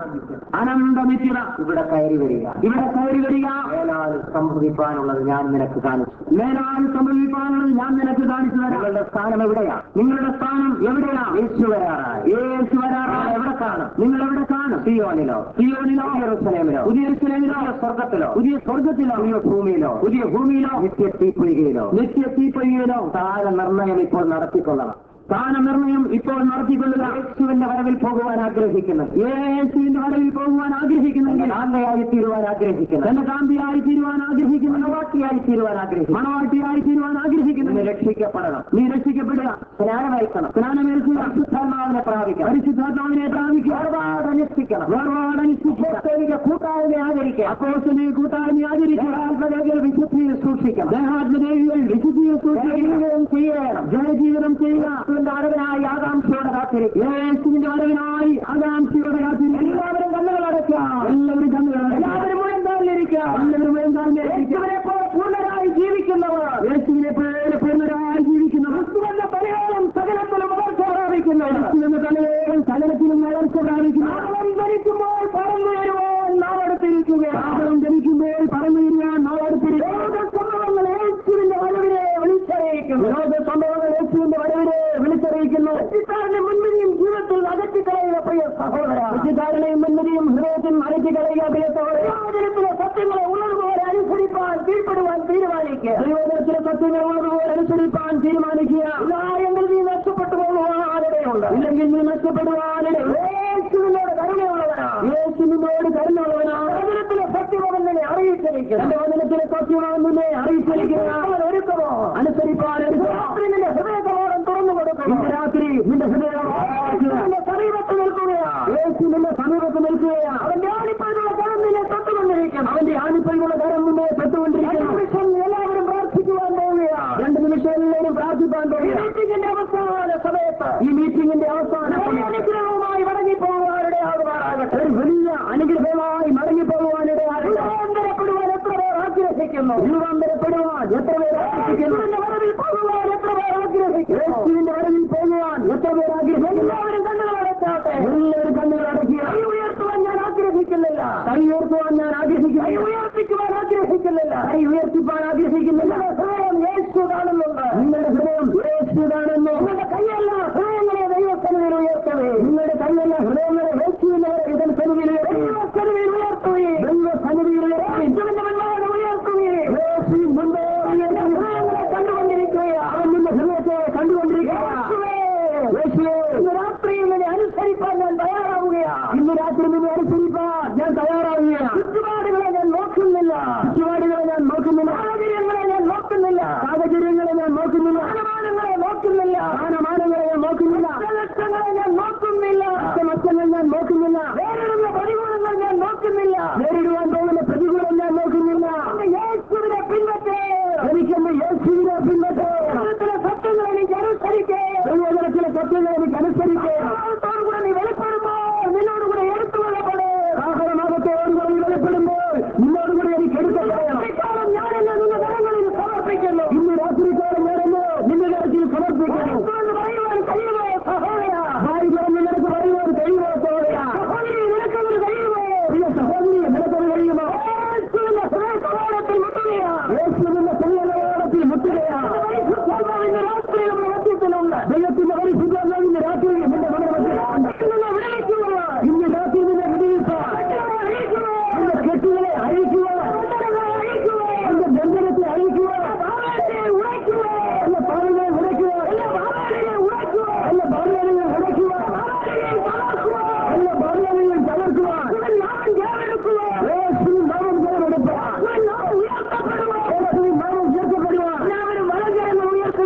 അനന്ത നിത്യത ഇവിടെ കയറി വരിക ഇവിടെ കയറി വരിക മേലാൽ സംഭവിക്കാനുള്ളത് ഞാൻ നിനക്ക് കാണിച്ചു മേലാൽ സംഭവിക്കാനുള്ളത് ഞാൻ നിനക്ക് കാണിച്ചു തരാം നിങ്ങളുടെ സ്ഥാനം എവിടെയാണ് നിങ്ങളുടെ സ്ഥാനം എവിടെയാ യേശു വരാറായി യേശു വരാറാണ് എവിടെ കാണും നിങ്ങൾ എവിടെ കാണും സിയോനിലോ സിയോനിലോ യെരൂശലേമിലോ പുതിയ യെരൂശലേമിലോ പുതിയ സ്വർഗത്തിലോ പുതിയ സ്വർഗത്തിലോ പുതിയ ഭൂമിയിലോ പുതിയ ഭൂമിയിലോ നിത്യ തീപ്പൊയ്കയിലോ നിത്യ തീപ്പൊയ്യയിലോ താര നിർണയം ഇപ്പോൾ നടത്തിക്കൊള്ളണം സ്ഥാനനിർണയം ഇപ്പോൾ നടത്തിക്കൊള്ളുക യേശുവിന്റെ വരവിൽ പോകുവാൻ ആഗ്രഹിക്കുന്നു യേശുവിന്റെ വരവിൽ പോകുവാൻ ആഗ്രഹിക്കുന്നെങ്കിൽ ആന്തയായി തീരുവാൻ ആഗ്രഹിക്കുന്നു തന്റെ കാന്തിയായി തീരുവാൻ ആഗ്രഹിക്കുന്നു മണവാട്ടിയായി തീരുവാൻ ആഗ്രഹിക്കുന്നു മണവാട്ടിയായി തീരുവാൻ ആഗ്രഹിക്കുന്നു ഇന്ന് രക്ഷിക്കപ്പെടണം നീ രക്ഷിക്കപ്പെടുക സ്നാനമയക്കണം സ്നാനമേൽക്കുക പരിശുദ്ധാത്മാവിനെ പ്രാപിക്കണം പരിശുദ്ധാത്മാവിനെ പ്രാപിക്കുക ഒരുപാട് അനുഷ്ഠിക്കണം വേർപാട് അനുഷ്ഠിക്കുക അപ്പോസ്തലിക കൂട്ടായ്മ ആചരിക്കുക അപ്പോസ്തലിക കൂട്ടായ്മ ആചരിക്കുക ആത്മദേവികൾ വിശുദ്ധിയിൽ സൂക്ഷിക്കണം ദേഹാത്മദേവികൾ വിശുദ്ധിയെ സൂക്ഷിക്കുക ജയജീവിതം ചെയ്യണം ജയജീവിതം ചെയ്യുക യേശുവിന്റെ വരവിനായി ആകാംക്ഷയോടെ കാത്തിരിക്കുക യേശുവിന്റെ വരവിനായി ആകാംക്ഷയോടെ കാത്തിരിക്കുക എല്ലാവരും കണ്ണുകൾ അടയ്ക്കാം എല്ലാവരും കണ്ണുകൾ എല്ലാവരും മുഴന്താലിരിക്കുക എല്ലാവരും വേണ്ടാണ്ടിരിക്കുക യേശുവിനെ പോലെ പൂർണ്ണരായി ജീവിക്കുന്നവർ യേശുവിനെ പോലെ പൂർണ്ണരായി ജീവിക്കുന്നവർ ക്രിസ്തുവിന്റെ പരിഹാരം സകലത്തിലും വളർച്ച പ്രാപിക്കുന്നവർ യേശുവിന്റെ തലവേഗം സകലത്തിലും വളർച്ച പ്രാപിക്കുന്നു നാമം ധരിക്കുമ്പോൾ പറന്നു വരുവാൻ നാം അടുത്തിരിക്കുകയാണ് ആഹ്ലം ജനിക്കുമ്പോൾ പറഞ്ഞു തരുവാൻ നാളെടുത്തിരിക്കും ലോക സംഭവങ്ങൾ യേശുവിന്റെ വരവിനെ വിളിച്ചറിയിക്കുന്നു ലോക സംഭവങ്ങൾ യേശുവിന്റെ വരവിനെ വിളിച്ചറിയിക്കുന്നു തെറ്റിദ്ധാരണ മുൻപിനെയും ജീവിതത്തിൽ അകറ്റിക്കളയുന്ന പ്രിയ സഹോദര തെറ്റിദ്ധാരണയും മുൻപതിയും ഹൃദയത്തിൽ അരക്കി കളയുക പ്രിയത്തോടെ ദൈവവചനത്തിലെ സത്യങ്ങളെ ഉള്ളതുപോലെ അനുസരിപ്പാൻ കീഴ്പ്പെടുവാൻ തീരുമാനിക്കുക ദൈവദർശന സത്യങ്ങൾ ഉള്ളതുപോലെ അനുസരിപ്പാൻ തീരുമാനിക്കുക ഇല്ല എങ്കിൽ നീ നഷ്ടപ്പെട്ടു പോകുവാനിടയുണ്ട് ഇല്ലെങ്കിൽ നീ നഷ്ടപ്പെടുവാനിടെ യേശുവിനോട് കരുണയുള്ളവനാണ് യേശു നിന്നോട് കരുണുള്ളവനാണ് വചനത്തിലെ സത്യം അവൻ നിന്നെ അറിയിച്ചിരിക്കുന്നു തന്റെ വചനത്തിലെ സത്യമാണ് നിന്നെ അറിയിച്ചിരിക്കുക അവൻ ഒരുക്കമോ അനുസരിപ്പാൻ ഒരുക്കുക. രാത്രി നിന്റെ ഹൃദയകവാടം തുറന്നു കൊടുക്കുന്നു ഇന്ന് രാത്രി നിന്റെ ഹൃദയം നിന്റെ സമീപത്ത് നിൽക്കുകയാണ് യേശു നിന്റെ സമീപത്ത് നിൽക്കുകയാണ് അവന്റെ ആണിപ്പഴുള്ള കരം നിന്നെ തൊട്ടുകൊണ്ടിരിക്കുന്നു അവന്റെ ആണിപ്പഴിയുള്ള കരം നിന്നെ രണ്ട് തൊട്ടുകൊണ്ടിരിക്കുന്നു നിമിഷം എല്ലാവരും പ്രാർത്ഥിക്കുവാൻ പോവുകയാണ് രണ്ട് നിമിഷം എല്ലാവരും പ്രാർത്ഥിപ്പാൻ ഈ തുടങ്ങി മീറ്റിംഗിന്റെ അവസാന സമയത്ത് ഈ മീറ്റിംഗിന്റെ അവസാന വലിയ അനുഗ്രഹവുമായി മടങ്ങി പോകുവാരുടെ ആകുമാറാകട്ടെ ഒരു വലിയ അനുഗ്രഹമായി മടങ്ങിപ്പോകുവാനിടയാകട്ടെ രൂപാന്തരപ്പെടുവാൻ എത്ര പേർ ആഗ്രഹിക്കുന്നു രൂപാന്തരപ്പെടുവാൻ എത്ര പേർ ആഗ്രഹിക്കുന്നു യേശുവിന്റെ വരവിൽ പോകുവാൻ എത്ര പേർ ആഗ്രഹിക്കുന്നു യേശുവിന്റെ വരവിൽ പോകുവാൻ എത്ര പേർ ആഗ്രഹിക്കുന്നു എല്ലാവരും കണ്ണുകൾ അടച്ചാട്ടെ എല്ലാവരും കണ്ണുകൾ അടയ്ക്കുക കൈ ഉയർത്തുവാൻ ഞാൻ ആഗ്രഹിക്കുന്നില്ല കൈ ഉയർത്തുവാൻ ഞാൻ കൈ ആഗ്രഹിക്കുന്നു ഉയർത്തിക്കുവാൻ ആഗ്രഹിക്കുന്നില്ല കൈ ഉയർത്തിപ്പാൻ ആഗ്രഹിക്കുന്നില്ല നിങ്ങളുടെ ഹൃദയം യേശു കാണുന്നുണ്ട് നിങ്ങളുടെ ഹൃദയം യേശുതാണെന്നോ നിങ്ങളുടെ കൈയല്ല ഹൃദയങ്ങളെ ദൈവസന്നിധിയിൽ ഉയർത്തവേ നിങ്ങളുടെ കൈയല്ല ഹൃദയങ്ങളെ യേശുവിനെ ഇതിൽ സന്നിധിയിൽ ദൈവസന്നിധിയിൽ ഉയർത്തുകയെ ദൈവ സന്നിധിയിൽ യേശുവിന്റെ മുൻപാകെ ഉയർത്തുകയെ യേശു മുമ്പേ എന്റെ ഹൃദയങ്ങളെ കണ്ടുകൊണ്ടിരിക്കുകയാണ് അവൻ നിന്റെ ഹൃദയത്തെ കണ്ടുകൊണ്ടിരിക്കുക യേശുവേ, യേശുവേ ഇന്ന് രാത്രിയിൽ നിന്നെ അനുസരിപ്പാൻ ഞാൻ തയ്യാറാവുകയാണ് ഇന്ന് രാത്രി നിന്നെ അനുസരിപ്പാൻ ഞാൻ തയ്യാറാവുകയാണ് ചുറ്റുപാടുകളെ ഞാൻ നോക്കുന്നില്ല ചുറ്റുപാടുകളെ ഞാൻ നോക്കുന്നില്ല സാഹചര്യങ്ങളെ ഞാൻ നോക്കുന്നില്ല സാഹചര്യങ്ങളെ ഞാൻ നോക്കുന്നില്ല സ്ഥാനമാനങ്ങളെ നോക്കുന്നില്ല സ്ഥാനമാനങ്ങളെ ഞാൻ നോക്കുന്നില്ല ലക്ഷങ്ങളെ ഞാൻ നോക്കുന്നില്ല മറ്റങ്ങൾ ഞാൻ നോക്കുന്നില്ല നേരിടുന്ന പ്രതികൂലങ്ങൾ ഞാൻ നോക്കുന്നില്ല നേരിടുവാൻ പോകുന്ന പ്രതികൂലം ഞാൻ നോക്കുന്നില്ല എന്റെ യേശുവിനെ പിൻപറ്റേ എനിക്കെന്ന് യേശുവിനെ പിന്നത്തെ ദൈവത്തിലെ സത്യങ്ങൾ എനിക്ക് അനുസരിക്കേ ദൈവജനത്തിലെ സത്യങ്ങൾ എനിക്ക് അനുസരിക്കേ കൂടെ നീ വെളിപ്പെടുമ്പോൾ നിന്നോട് കൂടെ എടുത്തു കൊള്ളപ്പെടേ ആഹാരമാകത്തെ ഓടുകളിൽ വെളിപ്പെടുമ്പോൾ നിന്നോടുകൂടി എനിക്ക് എടുക്കപ്പെടണം ഇക്കാലം ഞാനെന്നെ നിന്റെ കരങ്ങളിൽ സമർപ്പിക്കുന്നു ഇന്ന് രാത്രിക്കാലം ഞാനെന്ന് നിന്റെ കാര്യത്തിൽ സമർപ്പിക്കുന്നു എന്ന് പറയുവാൻ കഴിയുമോ സഹോദര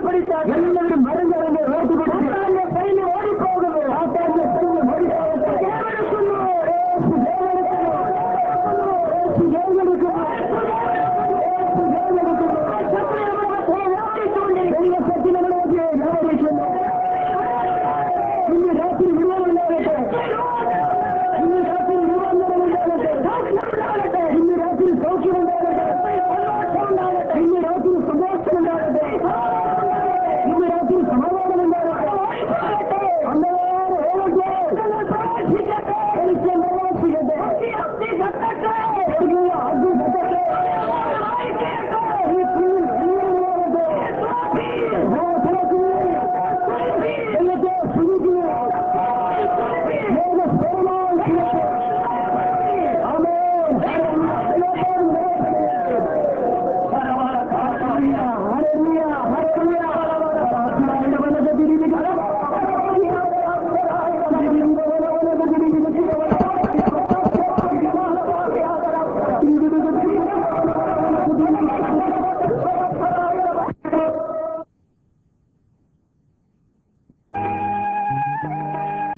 പഠിച്ചാൽ എല്ലാവരും മരണം